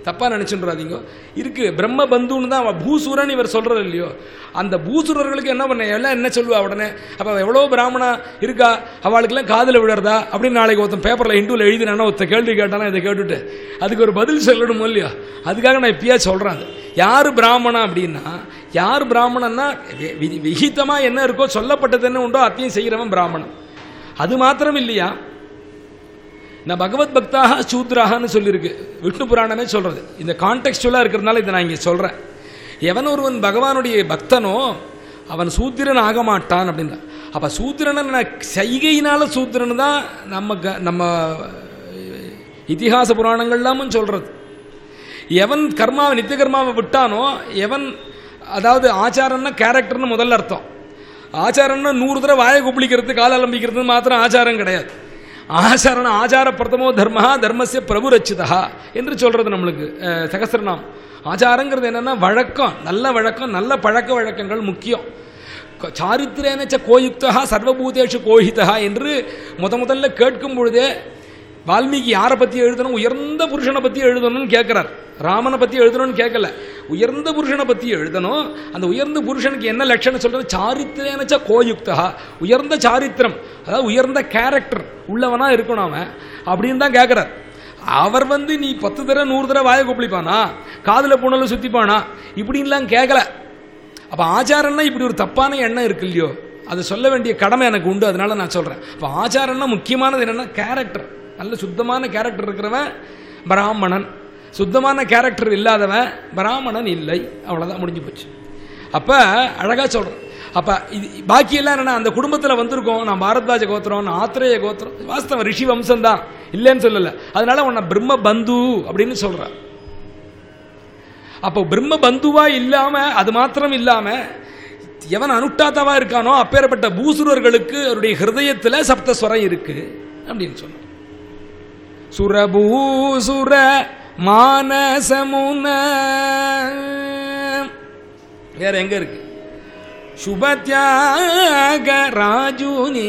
Speaker 1: தப்பா நினைச்சுன்றாதீங்க இருக்கு பிரம்ம பந்துன்னு தான் அவ பூசுரன் இவர் சொல்றது இல்லையோ அந்த பூசுரர்களுக்கு என்ன பண்ண எல்லாம் என்ன சொல்லுவா உடனே அப்ப எவ்வளோ பிராமணா இருக்கா அவளுக்கெல்லாம் காதுல விழறதா அப்படின்னு நாளைக்கு ஒருத்தன் பேப்பர்ல ஹிந்துவில் எழுதினானா ஒருத்த கேள்வி கேட்டானா இதை கேட்டுட்டு அதுக்கு ஒரு பதில் சொல்லணும் இல்லையா அதுக்காக நான் இப்பயே சொல்றேன் அது. யாரு பிராமணா அப்படின்னா யார் பிராமணன்னா வி- வி- விகிதமா என்ன இருக்கோ சொல்லப்பட்டது என்ன உண்டோ அத்தையும் செய்கிறவன் பிராமணன் அது மாத்திரம் இல்லையா நான் பகவத் பக்தாக சூத்ராகன்னு சொல்லியிருக்கு விஷ்ணு புராணமே சொல்றது இந்த கான்டெக்ஸ்டுவலாக இருக்கிறதுனால இதை நான் இங்கே சொல்கிறேன் எவன் ஒருவன் பகவானுடைய பக்தனோ அவன் சூத்திரன் ஆக மாட்டான் அப்படின்னா அப்போ சூத்திரனை செய்கையினால சூத்திரன் தான் நம்ம க- நம்ம இதிகாச புராணங்கள்லாமும் சொல்றது எவன் கர்மாவை நித்திய கர்மாவை விட்டானோ எவன் அதாவது ஆச்சாரம்னா கேரக்டர்னு முதல்ல அர்த்தம் ஆச்சாரம்னா நூறு தடவை வாயை குப்பிளிக்கிறது கால அலம்பிக்கிறது மாத்திரம் ஆச்சாரம் கிடையாது ஆச்சாரண ஆச்சார பிரதமோ தர்மஹா தர்மஸ்ய பிரபு ரச்சிதா என்று சொல்றது நம்மளுக்கு அஹ், சகஸ்ரநாம் ஆச்சாரங்கிறது என்னன்னா வழக்கம் நல்ல வழக்கம் நல்ல பழக்க வழக்கங்கள் முக்கியம் க- சாரித்திரேனச்ச கோயுக்தா சர்வபூதேஷு கோஹிதா என்று முத முதல்ல கேட்கும் பொழுதே வால்மீகி யாரை பற்றி எழுதணும் உயர்ந்த புருஷனை பற்றி எழுதணும்னு கேட்குறார் ராமனை பற்றி எழுதணும்னு கேட்கல உயர்ந்த புருஷனை பற்றி எழுதணும் அந்த உயர்ந்த புருஷனுக்கு என்ன லட்சணம் சொல்றது சாரித்திரேனச்ச கோயுக்தா உயர்ந்த சாரித்திரம் அதாவது உயர்ந்த கேரக்டர் உள்ளவனா இருக்கணும் அவன் அப்படின்னு தான் கேட்குறார் அவர் வந்து நீ பத்து தடவை நூறு தடவை வாயை கொப்பளிப்பானா காதில் புணல சுத்திப்பானா இப்படின்லாம் கேட்கல அப்போ ஆச்சாரம்னா இப்படி ஒரு தப்பான எண்ணம் இருக்கு இல்லையோ அதை சொல்ல வேண்டிய கடமை எனக்கு உண்டு அதனால நான் சொல்கிறேன் அப்போ ஆச்சாரம்னா முக்கியமானது என்னென்னா கேரக்டர் நல்ல சுத்தமான கேரக்டர் இருக்கிறவன் பிராமணன் சுத்தமான கேரக்டர் இல்லாதவன் பிராமணன் இல்லை அவ்வளோதான் முடிஞ்சு போச்சு அப்போ அழகாக சொல்கிறேன் அப்போ இது பாக்கியெல்லாம் என்னென்னா அந்த குடும்பத்தில் வந்திருக்கோம் நான் பாரத்வாஜ கோத்திரம் நான் ஆத்திரேய கோத்திரம் வாஸ்தவம் ரிஷி வம்சம் தான் இல்லைன்னு சொல்லலை அதனால உன்னை பிரம்ம பந்து அப்படின்னு சொல்கிறேன் அப்போ பிரம்ம பந்துவா இல்லாம அது மாத்திரம் இல்லாம எவன் அனுஷ்டாத்தாவா இருக்கானோ அப்பேற்பட்ட பூசுரர்களுக்கு அவருடைய ஹிருதயத்துல சப்தஸ்வரம் இருக்கு அப்படின்னு சொன்னார் சுரபூசுர மானசமுன வேற எங்க இருக்கு சுபத்யாக ராஜுனி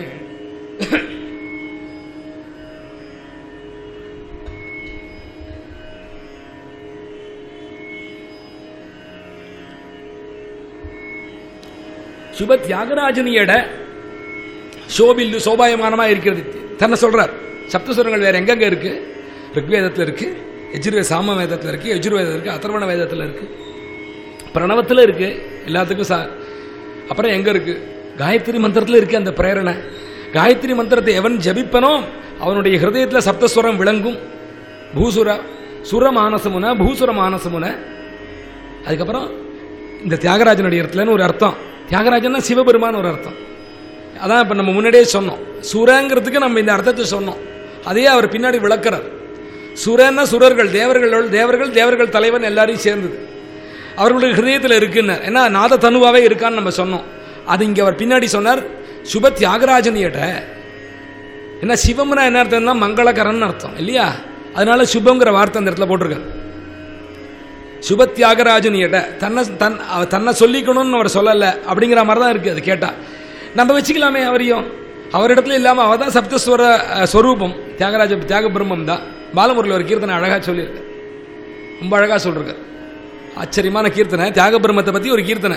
Speaker 1: சுப தியாகராஜனியட சோபில்லு சோபாயமானமா இருக்கிறது தன்னை சொல்றார் சப்தஸ்வரங்கள் வேற எங்கெங்க இருக்கு ரிக்வேதத்தில் இருக்கு எஜுர்வே சாம வேதத்தில் இருக்கு எஜுர்வேதத்தில் இருக்கு அதர்வண வேதத்தில் இருக்கு பிரணவத்தில் இருக்கு எல்லாத்துக்கும் சா அப்புறம் எங்க இருக்கு காயத்ரி மந்திரத்தில் இருக்கு அந்த பிரேரணை காயத்ரி மந்திரத்தை எவன் ஜபிப்பனோ அவனுடைய ஹிருதயத்தில் சப்தஸ்வரம் விளங்கும் பூசுர சுர மானசமுன பூசுர மானசமுன அதுக்கப்புறம் இந்த தியாகராஜனுடைய இடத்துலன்னு ஒரு அர்த்தம் தியாகராஜன்னா சிவபெருமான் ஒரு அர்த்தம் அதான் இப்போ நம்ம முன்னாடியே சொன்னோம் சுரங்கிறதுக்கு நம்ம இந்த அர்த்தத்தை சொன்னோம் அதையே அவர் பின்னாடி விளக்குறார் சுரன்னா சுரர்கள் தேவர்கள் தேவர்கள் தேவர்கள் தலைவன் எல்லாரையும் சேர்ந்தது அவர்களுடைய ஹிருதயத்தில் இருக்குன்னார் ஏன்னா நாத தனுவாவே இருக்கான்னு நம்ம சொன்னோம் அது இங்கே அவர் பின்னாடி சொன்னார் சுப தியாகராஜனியிட என்ன சிவம்னா என்ன அர்த்தம்னா மங்களகரன் அர்த்தம் இல்லையா அதனால சுபங்கிற வார்த்தை அந்த இடத்துல போட்டிருக்காரு சுப தியாகராஜனியிட தன்னை தன் அவ தன்னை சொல்லிக்கணும்னு அவர் சொல்லலை அப்படிங்கிற மாதிரி தான் இருக்குது அது கேட்டால் நம்ம வச்சுக்கலாமே அவரையும் அவரிடத்துல இல்லாமல் அவள் தான் சப்தஸ்வர அஹ், ஸ்வரூபம் தியாகராஜ தியாக பிரம்மம் தான் பாலமுருகில் ஒரு கீர்த்தனை அழகாக சொல்லியிருக்கு ரொம்ப அழகாக சொல்லிருக்கார் ஆச்சரியமான கீர்த்தனை தியாக பிரம்மத்தை பற்றி ஒரு கீர்த்தனை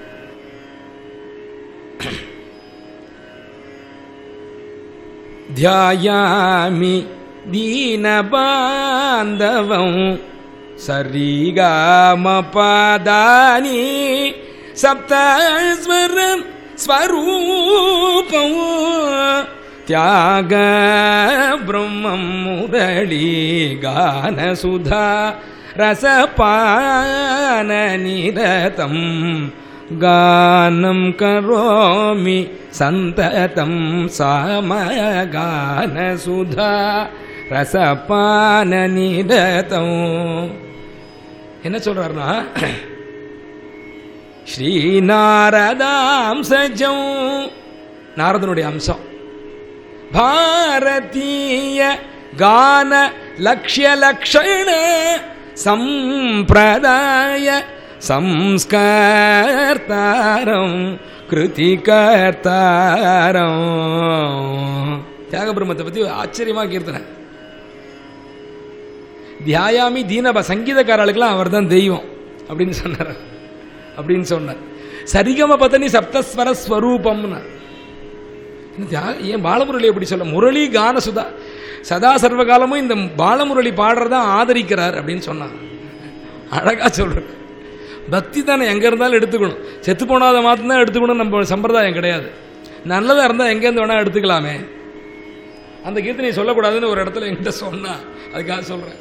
Speaker 1: ध्यायामि दीनबान्धवं सरिगामपदानि सप्तस्वरं स्वरूपं त्याग ब्रह्मं मुरळी गानसुधा रसपाननिरतम् गानं करोमि सन्ततं सामगानसुधा ரசபானநிதத்தம் என்ன சொல்றாருன்னா ஸ்ரீநாரதாம்சஜம் நாரதனுடைய அம்சம் பாரதீய கான லக்ஷ்ய லக்ஷண சம்பிரதாய சம்ஸ்கர்த்தாரம் கிருதிகர்த்தாரம் தியாக பிரம்மத்தை பற்றி ஆச்சரியமாக கீர்த்தனை தியாயாமி தீனப சங்கீதக்காரர்களுக்கெல்லாம் அவர் தான் தெய்வம் அப்படின்னு சொன்னார் அப்படின்னு சொன்னார் சரிகம பதனி சப்தஸ்வர ஸ்வரூபம்னு என்ன தியா- ஏன் பாலமுரளி எப்படி சொல்ல முரளி கான சுதா சதா சர்வகாலமும் இந்த பாலமுரளி பாடுறதா ஆதரிக்கிறார் அப்படின்னு சொன்னாங்க அழகா சொல்றாரு பக்தி தானே எங்க இருந்தாலும் எடுத்துக்கணும் செத்து போனாத மாத்திரம் தான் எடுத்துக்கணும் நம்ம சம்பிரதாயம் கிடையாது நல்லதா இருந்தா எங்கேருந்து வேணா எடுத்துக்கலாமே அந்த கீர்த்தனை சொல்லக்கூடாதுன்னு ஒரு இடத்துல என்கிட்ட சொன்னா அதுக்காக சொல்றேன்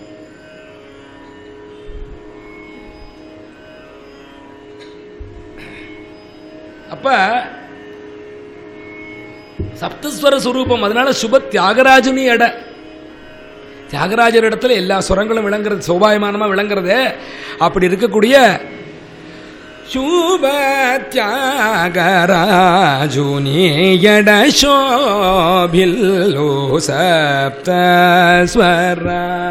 Speaker 1: அப்ப சப்தஸ்வர சுரூபம் அதனால சுப தியாகராஜனி எட தியாகராஜர் இடத்துல எல்லா சுரங்களும் விளங்குறது சோபாயமானமா விளங்குறது அப்படி இருக்கக்கூடிய சுப தியாகராஜுனி எட சோபில்லோ சப்தஸ்வர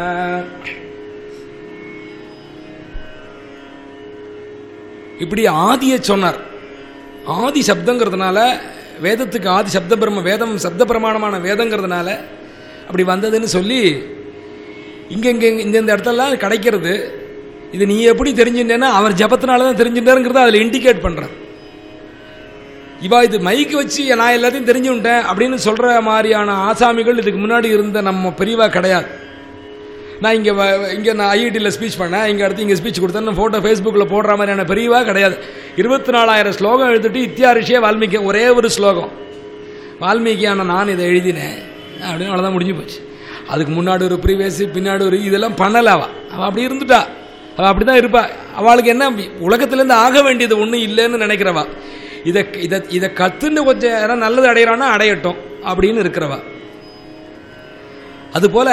Speaker 1: இப்படி ஆதியை சொன்னார் ஆதி சப்தங்கிறதுனால வேதத்துக்கு ஆதி சப்த பிரம்ம வேதம் சப்த பிரமாணமான வேதங்கிறதுனால அப்படி வந்ததுன்னு சொல்லி இங்கே இங்கே இந்த இந்த இடத்துலலாம் கிடைக்கிறது இது நீ எப்படி தெரிஞ்சுட்டேன்னா அவர் ஜபத்தினால தான் தெரிஞ்சுட்டாருங்கிறத அதில் இண்டிகேட் பண்ணுறார் இவா இது மைக்கு வச்சு நான் எல்லாத்தையும் தெரிஞ்சுட்டேன் அப்படின்னு சொல்கிற மாதிரியான ஆசாமிகள் இதுக்கு முன்னாடி இருந்த நம்ம பெரியவா கிடையாது நான் இங்கே இங்கே நான் ஐஐடியில் ஸ்பீச் பண்ணேன் இங்கே அடுத்து இங்கே ஸ்பீச் கொடுத்தேன் ஃபோட்டோ ஃபேஸ்புக்கில் போடுற மாதிரியான பெரியவா கிடையாது இருபத்தி நாலாயிரம் ஸ்லோகம் எழுதிட்டு இத்தியாரிஷியே வால்மீகி ஒரே ஒரு ஸ்லோகம் வால்மீகியான நான் இதை எழுதினேன் அப்படின்னு அவ்வளோதான் முடிஞ்சு போச்சு அதுக்கு முன்னாடி ஒரு ப்ரீவியஸ் பின்னாடி ஒரு இதெல்லாம் பண்ணல அவ அவள் அப்படி இருந்துட்டா அவள் அப்படி தான் இருப்பா அவளுக்கு என்ன உலகத்துலேருந்து ஆக வேண்டியது ஒன்றும் இல்லைன்னு நினைக்கிறவா இதை இதை இதை கற்றுன்னு கொஞ்சம் யாராவது நல்லது அடையிறான்னா அடையட்டும் அப்படின்னு இருக்கிறவா அதுபோல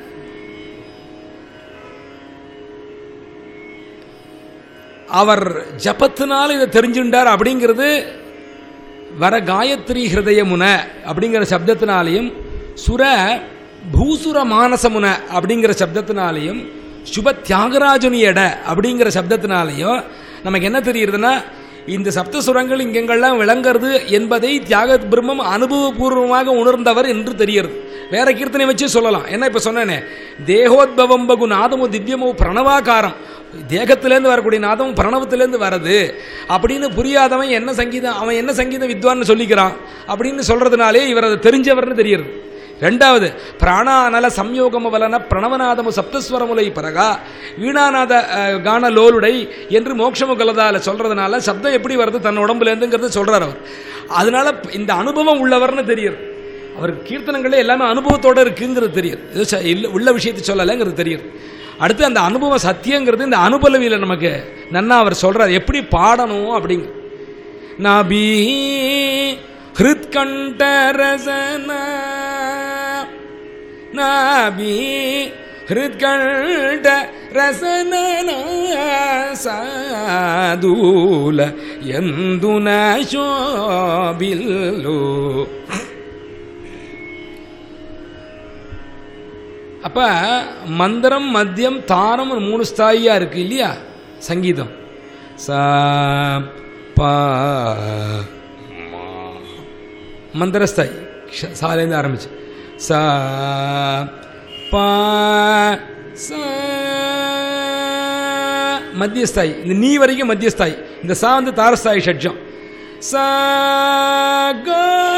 Speaker 1: அவர் ஜபத்தினால் இதை தெரிஞ்சுண்டார் அப்படிங்கிறது வர காயத்ரி ஹிருதய முன அப்படிங்கிற சப்தத்தினாலையும் சுர பூசுர மானசமுன அப்படிங்கிற சப்தத்தினாலையும் சுப தியாகராஜனி எட அப்படிங்கிற சப்தத்தினாலையும் நமக்கு என்ன தெரியுதுன்னா இந்த சப்த சுரங்கள் இங்கெங்கெல்லாம் விளங்குறது என்பதை தியாக பிரம்மம் அனுபவபூர்வமாக உணர்ந்தவர் என்று தெரிகிறது வேற கீர்த்தனை வச்சு சொல்லலாம் என்ன இப்ப சொன்னேனே தேகோத்பவம் பகு நாதமோ திவ்யமோ பிரணவாகாரம் தேகத்திலேருந்து வரக்கூடிய நாதம் பிரணவத்திலேருந்து வருது அப்படின்னு புரியாதவன் என்ன சங்கீதம் அவன் என்ன சங்கீதம் வித்வான்னு சொல்லிக்கிறான் அப்படின்னு சொல்றதுனாலே இவர் அதை தெரிஞ்சவர்னு தெரியுது ரெண்டாவது பிராணானல சம்யோகம வலன பிரணவநாதமு சப்தஸ்வரமுலை பரகா வீணாநாத அஹ், கான லோலுடை என்று மோட்சமு கலதால சொல்றதுனால சப்தம் எப்படி வருது தன் உடம்புல இருந்துங்கிறது சொல்றார் அவர் அதனால இந்த அனுபவம் உள்ளவர்னு தெரியுது அவர் கீர்த்தனங்களே எல்லாமே அனுபவத்தோட இருக்குங்கிறது தெரியுது இது ச- இல்ல- உள்ள விஷயத்தை சொல்லலைங்கிறது தெரியுது அடுத்து அந்த அனுபவம் சத்தியங்கிறது இந்த அனுபலவியில் நமக்கு நன்னா அவர் சொல்றார் எப்படி பாடணும் அப்படிங்க நாபி ஹிருத்கண்டரசன நாபி ஹிருத்கண்ட ரசன சாதூல ಎಂದುನ ಶೋಭಿಲ್ಲು அப்ப மந்திரம் மத்தியம் தாரம் மூணு ஸ்தாயியா இருக்கு இல்லையா சங்கீதம் ச ப ம. மந்திரஸ்தாயி ஷ- சாலேருந்து ஆரம்பிச்சு ச ப ச மத்தியஸ்தாயி இந்த நீ வரைக்கும் மத்தியஸ்தாயி இந்த சா வந்து தாரஸ்தாயி ஷட்ஜம் ச க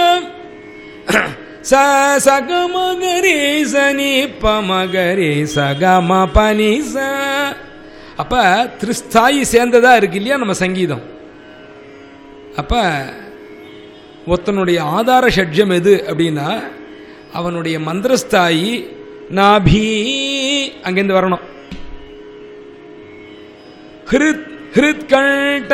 Speaker 1: ச சகமகரி சனி பமகரி சகம பனி ச அப்ப திரிஸ்தாயி சேர்ந்ததா இருக்கு இல்லையா நம்ம சங்கீதம் அப்ப ஒருத்தனுடைய ஆதார ஷட்ஜம் எது அப்படின்னா அவனுடைய மந்திரஸ்தாயி நாபி அங்கேருந்து வரணும் ஹிருத் ஹிருத் கண்ட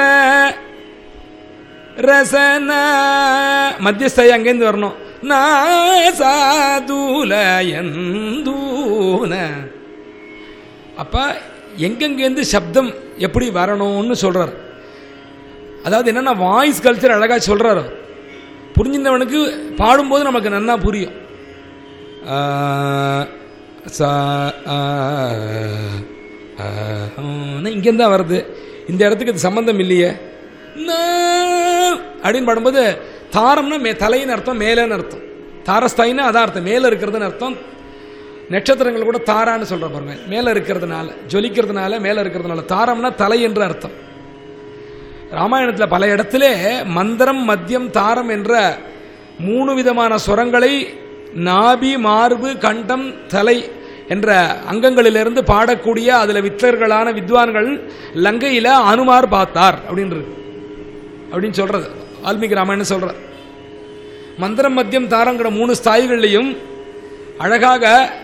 Speaker 1: ரசன மத்தியஸ்தாயி அங்கேருந்து வரணும் நாசாதூல எந்தூன அப்ப எங்கெங்கேருந்து சப்தம் எப்படி வரணும்னு சொல்றார் அதாவது என்னன்னா வாய்ஸ் கல்ச்சர் அழகா சொல்றார் அவர் புரிஞ்சிருந்தவனுக்கு பாடும்போது நமக்கு நன்னா புரியும் ஆ, சா, ஆ, ஆ, ஆ, இங்கேருந்து தான் வருது இந்த இடத்துக்கு இது சம்பந்தம் இல்லையே நா, அப்படின்னு பாடும்போது தாரம்னா மே தலைன்னு அர்த்தம் மேலேன்னு அர்த்தம் தாரஸ்தாயின்னா அதான் அர்த்தம் மேலே இருக்கிறதுன்னு அர்த்தம் நட்சத்திரங்கள் கூட தாரான்னு சொல்ற பாருங்க மேலே இருக்கிறதுனால ஜொலிக்கிறதுனால மேலே இருக்கிறதுனால தாரம்னா தலை என்று அர்த்தம் ராமாயணத்தில் பல இடத்திலே மந்திரம் மத்தியம் தாரம் என்ற மூணு விதமான சுரங்களை நாபி மார்பு கண்டம் தலை என்ற அங்கங்களிலிருந்து பாடக்கூடிய அதில் வித்தர்களான வித்வான்கள் லங்கையில் அனுமார் பார்த்தார் அப்படின்றது அப்படின்னு சொல்றது வால்மீகி ராமாயணம் சொல்றார் மந்திரம் மத்தியம் தாரங்கிற மூணு ஸ்தாயிகள்லையும் அழகாக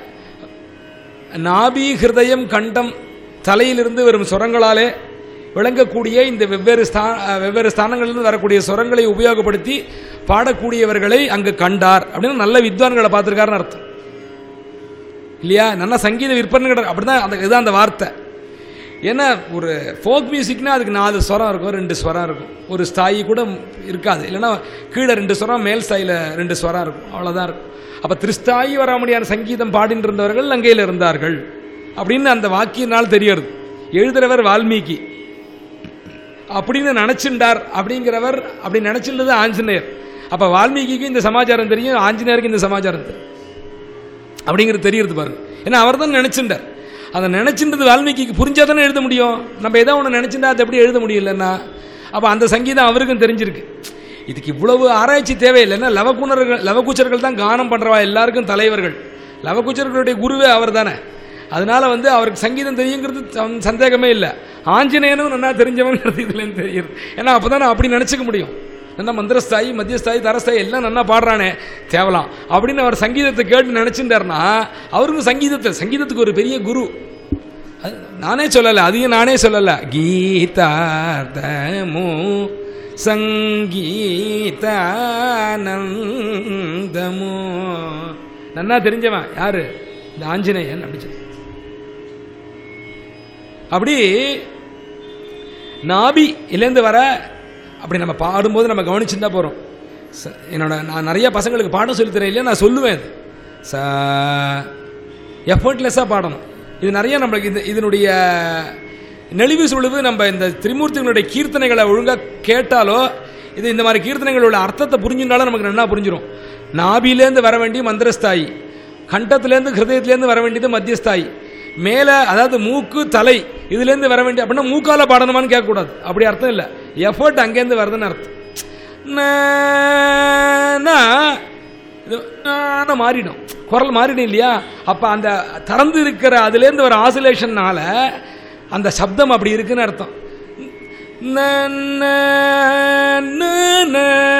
Speaker 1: நாபி ஹிருதயம் கண்டம் தலையிலிருந்து வரும் சுரங்களாலே விளங்கக்கூடிய இந்த வெவ்வேறு ஸ்தா வெவ்வேறு ஸ்தானங்களிலிருந்து வரக்கூடிய சுரங்களை உபயோகப்படுத்தி பாடக்கூடியவர்களை அங்கு கண்டார் அப்படின்னு நல்ல வித்வான்களை பார்த்துருக்காருன்னு அர்த்தம் இல்லையா நல்ல சங்கீத விற்பனை அப்படிதான் அந்த இதுதான் அந்த வார்த்தை ஏன்னா ஒரு ஃபோக் மியூசிக்னா அதுக்கு நாலு ஸ்வரம் இருக்கும் ரெண்டு ஸ்வரம் இருக்கும் ஒரு ஸ்தாயி கூட இருக்காது இல்லைன்னா கீழே ரெண்டு ஸ்வரம் மேல் ஸ்தாயில் ரெண்டு ஸ்வரம் இருக்கும் அவ்வளோதான் இருக்கும் அப்போ திருஸ்தாயி வராமடியான சங்கீதம் பாடிட்டு இருந்தவர்கள் லங்கையில் இருந்தார்கள் அப்படின்னு அந்த வாக்கியனால் தெரியறது எழுதுறவர் வால்மீகி அப்படின்னு நினச்சிண்டார் அப்படிங்கிறவர் அப்படி நினச்சிருந்தது ஆஞ்சநேயர் அப்போ வால்மீகிக்கு இந்த சமாச்சாரம் தெரியும் ஆஞ்சநேயருக்கு இந்த சமாச்சாரம் தெரியும் அப்படிங்கிறது தெரியறது பாருங்க ஏன்னா அவர் தான் நினச்சிண்டார் அதை நினச்சின்றது வால்மீகிக்கு புரிஞ்சா தானே எழுத முடியும் நம்ம ஏதோ ஒன்று நினச்சிருந்தா அதை எப்படி எழுத முடியலன்னா அப்போ அந்த சங்கீதம் அவருக்கும் தெரிஞ்சிருக்கு இதுக்கு இவ்வளவு ஆராய்ச்சி தேவையில்லைன்னா லவகுணர்கள் லவகுச்சர்கள் தான் கானம் பண்ணுறவா எல்லாருக்கும் தலைவர்கள் லவகுச்சர்களுடைய குருவே அவர் தானே அதனால வந்து அவருக்கு சங்கீதம் தெரியுங்கிறது சந்~ சந்தேகமே இல்லை ஆஞ்சநேயனும் நல்லா தெரிஞ்சவங்கிறது இதுலேருந்து தெரியுது ஏன்னா அப்போ தான் அப்படி நினச்சிக்க முடியும் நல்லா மந்திரஸ்தாயி மத்தியஸ்தாயி தரஸ்தாயி எல்லாம் நல்லா பாடுறானே தேவலாம் அப்படின்னு அவர் சங்கீதத்தை கேட்டு நினச்சிட்டாருன்னா அவருக்கும் சங்கீதத்தை சங்கீதத்துக்கு ஒரு பெரிய குரு அது நானே சொல்லலை அதையும் நானே சொல்லலை கீதார்த்தமு சங்கீதானந்தமோ நன்னா தெரிஞ்சவன் யாரு இந்த ஆஞ்சநேயன் அப்படி சொல்லி அப்படி நாபி இலேருந்து வர அப்படி நம்ம பாடும்போது நம்ம கவனிச்சுருந்தா போகிறோம் ச என்னோட நான் நிறைய பசங்களுக்கு பாடம் சொல்லித் தரேன் இல்லையா நான் சொல்லுவேன் அது ச எஃபர்ட்லெஸ்ஸாக பாடணும் இது நிறைய நம்மளுக்கு இது இதனுடைய நெளிவு சுழிவு நம்ம இந்த திரிமூர்த்திகளுடைய கீர்த்தனைகளை ஒழுங்காக கேட்டாலோ இது இந்த மாதிரி கீர்த்தனைகளோட அர்த்தத்தை புரிஞ்சுனாலும் நமக்கு நல்லா புரிஞ்சிடும் நாபிலேருந்து வர வேண்டிய மந்திரஸ்தாயி கண்டத்துலேருந்து ஹிருதயத்துலேருந்து வர வேண்டியது மத்தியஸ்தாயி மேலே அதாவது மூக்கு தலை இதுலேருந்து வர வேண்டிய அப்படின்னா மூக்கால பாடணுமான்னு கேட்கக்கூடாது அப்படி அர்த்தம் இல்லை எஃபர்ட் அங்கேருந்து வருதுன்னு அர்த்தம் நா இது நான மாறிடும் குரல் மாறிடும் இல்லையா அப்போ அந்த திறந்து இருக்கிற அதுலேருந்து வர ஆசிலேஷன்னால அந்த சப்தம் அப்படி இருக்குன்னு அர்த்தம் ந, ந, ந, ந,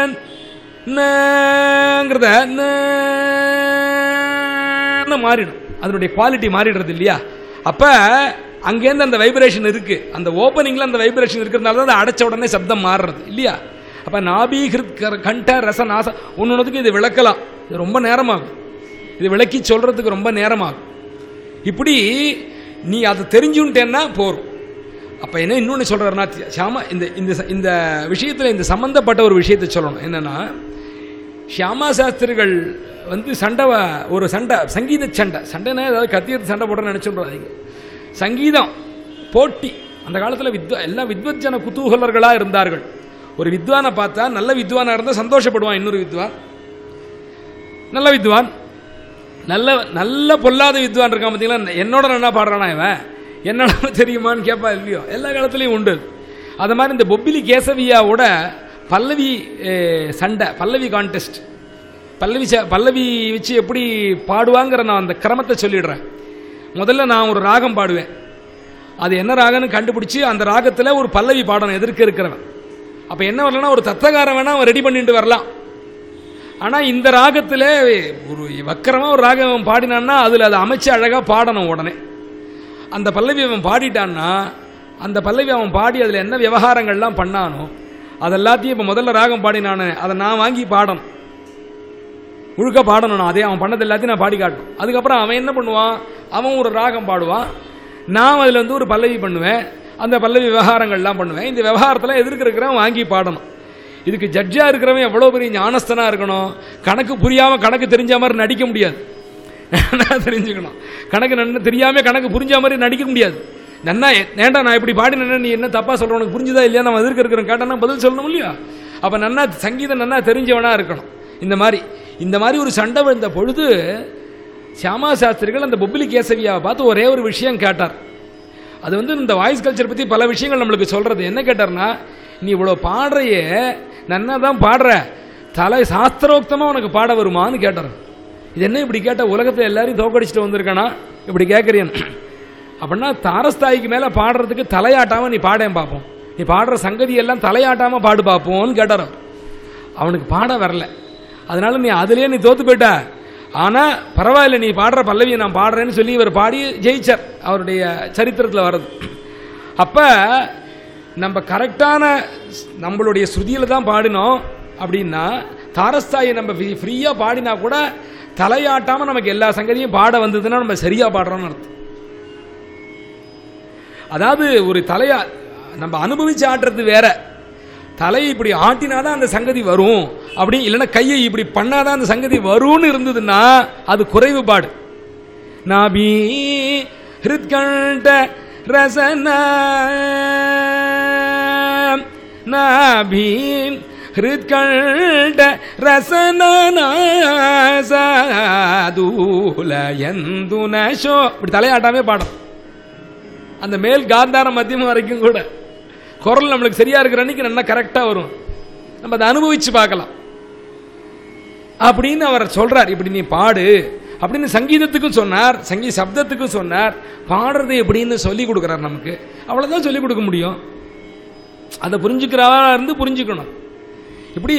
Speaker 1: நங்கிறத ந மாறிடும் அதனுடைய குவாலிட்டி மாறிடுறது இல்லையா அப்போ அங்கேருந்து அந்த வைப்ரேஷன் இருக்கு அந்த ஓப்பனிங்கில் அந்த வைப்ரேஷன் இருக்கிறதுனால தான் அதை அடைச்ச உடனே சப்தம் மாறுறது இல்லையா அப்போ நாபீகிருத் கர- கண்ட ரச நாச ஒன்று இது விளக்கலாம் இது ரொம்ப நேரமாகும் இது விளக்கி சொல்கிறதுக்கு ரொம்ப நேரமாகும் இப்படி நீ அதை தெரிஞ்சுட்டேன்னா போரும் அப்போ என்ன இன்னொன்று சொல்கிறாருன்னா ஷியாமா இந்த இந்த ச- இந்த விஷயத்தில் இந்த சம்மந்தப்பட்ட ஒரு விஷயத்தை சொல்லணும் என்னென்னா ஷியாமா சாஸ்திரிகள் வந்து சண்டை வ- ஒரு சண்டை சங்கீத சண்டை சண்டைனா ஏதாவது கத்தி எடுத்து சண்டை போட நினச்சுடாதீங்க சங்கீதம் போட்டி அந்த காலத்தில் வித்வா எல்லாம் வித்வஜன குதூகலர்களாக இருந்தார்கள் ஒரு வித்வானை பார்த்தா நல்ல வித்வானாக இருந்தால் சந்தோஷப்படுவான் இன்னொரு வித்வான் நல்ல வித்வான் நல்ல நல்ல பொல்லாத வித்வான் இருக்கான் பார்த்தீங்களா என்னோட நல்லா பாடுறானா இவன் என்னடா தெரியுமான்னு கேட்பா இல்லையோ எல்லா காலத்துலேயும் உண்டு அது மாதிரி இந்த பொப்பிலி கேசவியாவோட பல்லவி அஹ், சண்டை பல்லவி கான்டெஸ்ட் பல்லவி ச- பல்லவி வச்சு எப்படி பாடுவாங்கிற நான் அந்த கிரமத்தை சொல்லிடுறேன் முதல்ல நான் ஒரு ராகம் பாடுவேன் அது என்ன ராகம்னு கண்டுபிடிச்சி அந்த ராகத்தில் ஒரு பல்லவி பாடணும் எதிர்க்க இருக்கிறவன் அப்போ என்ன வரலன்னா ஒரு தத்தகாரம் வேணா அவன் ரெடி பண்ணிட்டு வரலாம் ஆனால் இந்த ராகத்தில் ஒரு வக்கரமாக ஒரு ராகம் அவன் பாடினான்னா அதில் அதை அமைச்சு அழகாக பாடணும் உடனே அந்த பல்லவி அவன் பாடிட்டான்னா அந்த பல்லவி அவன் பாடி அதில் என்ன விவகாரங்கள்லாம் பண்ணானோ அதெல்லாத்தையும் இப்போ முதல்ல ராகம் பாடினானே அதை நான் வாங்கி பாடணும் முழுக்க பாடணும் நான் அதே அவன் பண்ணது எல்லாத்தையும் நான் பாடி காட்டணும் அதுக்கப்புறம் அவன் என்ன பண்ணுவான் அவன் ஒரு ராகம் பாடுவான் நான் அதில் வந்து ஒரு பல்லவி பண்ணுவேன் அந்த பல்லவி விவகாரங்கள்லாம் பண்ணுவேன் இந்த விவகாரத்தில் எதிர்க்க இருக்கிறவன் வாங்கி பாடணும் இதுக்கு ஜட்ஜாக இருக்கிறவன் எவ்வளோ பெரிய ஞானஸ்தனாக இருக்கணும் கணக்கு புரியாமல் கணக்கு தெரிஞ்ச மாதிரி நடிக்க முடியாது நான் தெரிஞ்சுக்கணும் கணக்கு நன்ன தெரியாமல் கணக்கு புரிஞ்ச மாதிரி நடிக்க முடியாது நன்னா ஏன்டா நான் இப்படி பாடினேன்னா நீ என்ன தப்பாக சொல்ற உனக்கு புரிஞ்சுதா இல்லையா நம்ம எதிர்க்க இருக்கிறோம் கேட்டானா பதில் சொல்லணும் இல்லையா அப்போ நன்னா சங்கீதம் நன்னா தெரிஞ்சவனா இருக்கணும் இந்த மாதிரி இந்த மாதிரி ஒரு சண்டை விழுந்த பொழுது சியாமா சாஸ்திரிகள் அந்த பொப்பிலி கேசவியாவை பார்த்து ஒரே ஒரு விஷயம் கேட்டார் அது வந்து இந்த வாய்ஸ் கல்ச்சர் பற்றி பல விஷயங்கள் நம்மளுக்கு சொல்கிறது என்ன கேட்டார்னா நீ இவ்வளோ பாடுறையே நன்னா தான் பாடுற தலை சாஸ்திரோக்தமாக உனக்கு பாட வருமான்னு கேட்டார் இது என்ன இப்படி கேட்ட உலகத்தில் எல்லாரையும் தோக்கடிச்சிட்டு வந்திருக்கானா இப்படி கேட்குறியன் அப்படின்னா தாரஸ்தாய்க்கு மேலே பாடுறதுக்கு தலையாட்டாமல் நீ பாடேன் பார்ப்போம் நீ பாடுற சங்கதி எல்லாம் தலையாட்டாமல் பாடு பார்ப்போம்னு கேட்டார் அவர். அவனுக்கு பாட வரல அதனால நீ அதுலயே நீ தோத்து போயிட்ட ஆனா பரவாயில்ல நீ பாடுற பல்லவியை நான் பாடுறேன்னு சொல்லி இவர் பாடி ஜெயிச்சார் அவருடைய சரித்திரத்தில் வருது அப்ப நம்ம கரெக்டான நம்மளுடைய ஸ்ருதியில தான் பாடினோம் அப்படின்னா தாரஸ்தாயை நம்ம ஃப்ரீயா பாடினா கூட தலையாட்டாம நமக்கு எல்லா சங்கதியும் பாட வந்ததுன்னா நம்ம சரியா பாடுறோம்னு அர்த்தம் அதாவது ஒரு தலையா நம்ம அனுபவிச்சு ஆடுறது வேற தலை இப்படி ஆட்டினாதான் அந்த சங்கதி வரும் அப்படி இல்லைன்னா கையை இப்படி பண்ணாதான் அந்த சங்கதி வரும்னு இருந்ததுன்னா அது குறைவுபாடு நாபி ஹிருத்கண்ட ரசன நாபி ஹிருத்கண்ட ரசன சாதூல எந்துனஷோ இப்படி தலையாட்டாமே பாடும் அந்த மேல் காந்தாரம் மத்தியம் வரைக்கும் கூட குரல் நம்மளுக்கு சரியா இருக்கிற அன்னைக்கு நல்லா கரெக்டா வரும் நம்ம அதை அனுபவிச்சு பார்க்கலாம் அப்படின்னு அவர் சொல்றார் இப்படி நீ பாடு அப்படின்னு சங்கீதத்துக்கும் சொன்னார் சங்கீத சப்தத்துக்கும் சொன்னார் பாடுறது எப்படின்னு சொல்லி கொடுக்குறார் நமக்கு அவ்வளவுதான் சொல்லி கொடுக்க முடியும் அதை புரிஞ்சுக்கிறவா இருந்து புரிஞ்சுக்கணும் இப்படி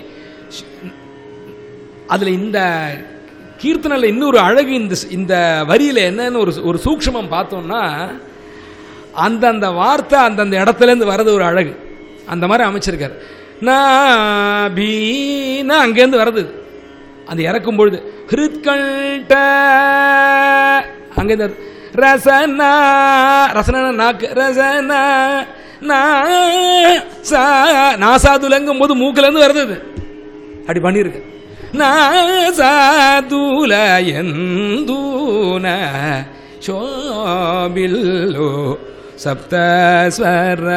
Speaker 1: அதுல இந்த கீர்த்தனையில் இன்னொரு அழகு இந்த இந்த வரியில என்னன்னு ஒரு ஒரு சூக்ஷமம் பார்த்தோம்னா அந்தந்த வார்த்தை அந்தந்த இடத்துலேருந்து வர்றது ஒரு அழகு அந்த மாதிரி அமைச்சிருக்காரு நான் பீனா அங்கேருந்து வர்றது அந்த இறக்கும் பொழுது ஹிருத்கண்ட அங்கேருந்து வருது. ரசனா ரசனா நாக்கு ரசனா நா சா நாசாதுலங்கும் போது மூக்கிலேருந்து வருது அது. அப்படி பண்ணியிருக்கு நாசாதுல எந்தூன ಶೋಭಿಲ್ಲು ಸಪ್ತಸ್ವರ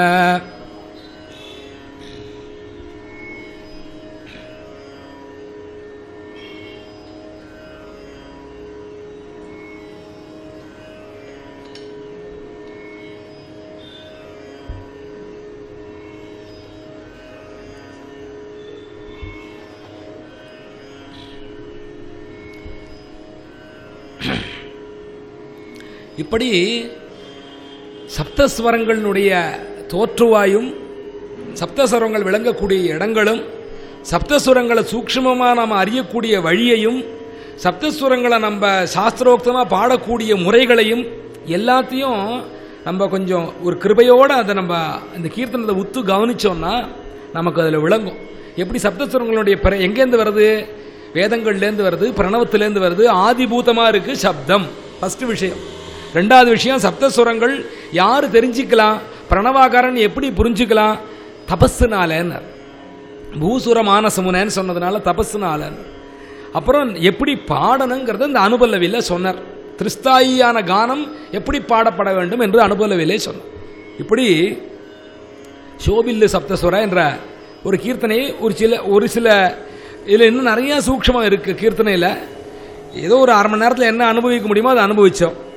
Speaker 1: இப்படி சப்தஸ்வரங்களினுடைய தோற்றுவாயும் சப்தஸ்வரங்கள் விளங்கக்கூடிய இடங்களும் சப்தஸ்வரங்களை சூக்ஷ்மமாக நம்ம அறியக்கூடிய வழியையும் சப்தஸ்வரங்களை நம்ம சாஸ்திரோக்தமாக பாடக்கூடிய முறைகளையும் எல்லாத்தையும் நம்ம கொஞ்சம் ஒரு கிருபையோடு அதை நம்ம இந்த கீர்த்தனத்தை உத்து கவனிச்சோம்னா நமக்கு அதில் விளங்கும் எப்படி சப்தஸ்வரங்களுடைய பிற எங்கேருந்து வருது வேதங்கள்லேருந்து வருது பிரணவத்திலேருந்து வருது ஆதிபூதமாக இருக்குது சப்தம் ஃபஸ்ட்டு விஷயம் ரெண்டாவது விஷயம் சப்தஸ்வரங்கள் யார் தெரிஞ்சுக்கலாம் பிரணவாகாரன் எப்படி புரிஞ்சுக்கலாம் தபஸுனாலன்னு பூசுர மானசமுனன்னு சொன்னதுனால தபஸுனாலன்னு அப்புறம் எப்படி பாடணுங்கிறத இந்த அனுபல்லவியில் சொன்னார் திரிஸ்தாயியான கானம் எப்படி பாடப்பட வேண்டும் என்று அனுபல்லவிலே சொன்னார் இப்படி சோபில்லு சப்தஸ்வர என்ற ஒரு கீர்த்தனையை ஒரு சில ஒரு சில இதில் இன்னும் நிறைய சூக்ஷமாக இருக்குது கீர்த்தனையில் ஏதோ ஒரு அரை மணி நேரத்தில் என்ன அனுபவிக்க முடியுமோ அதை அனுபவித்தோம்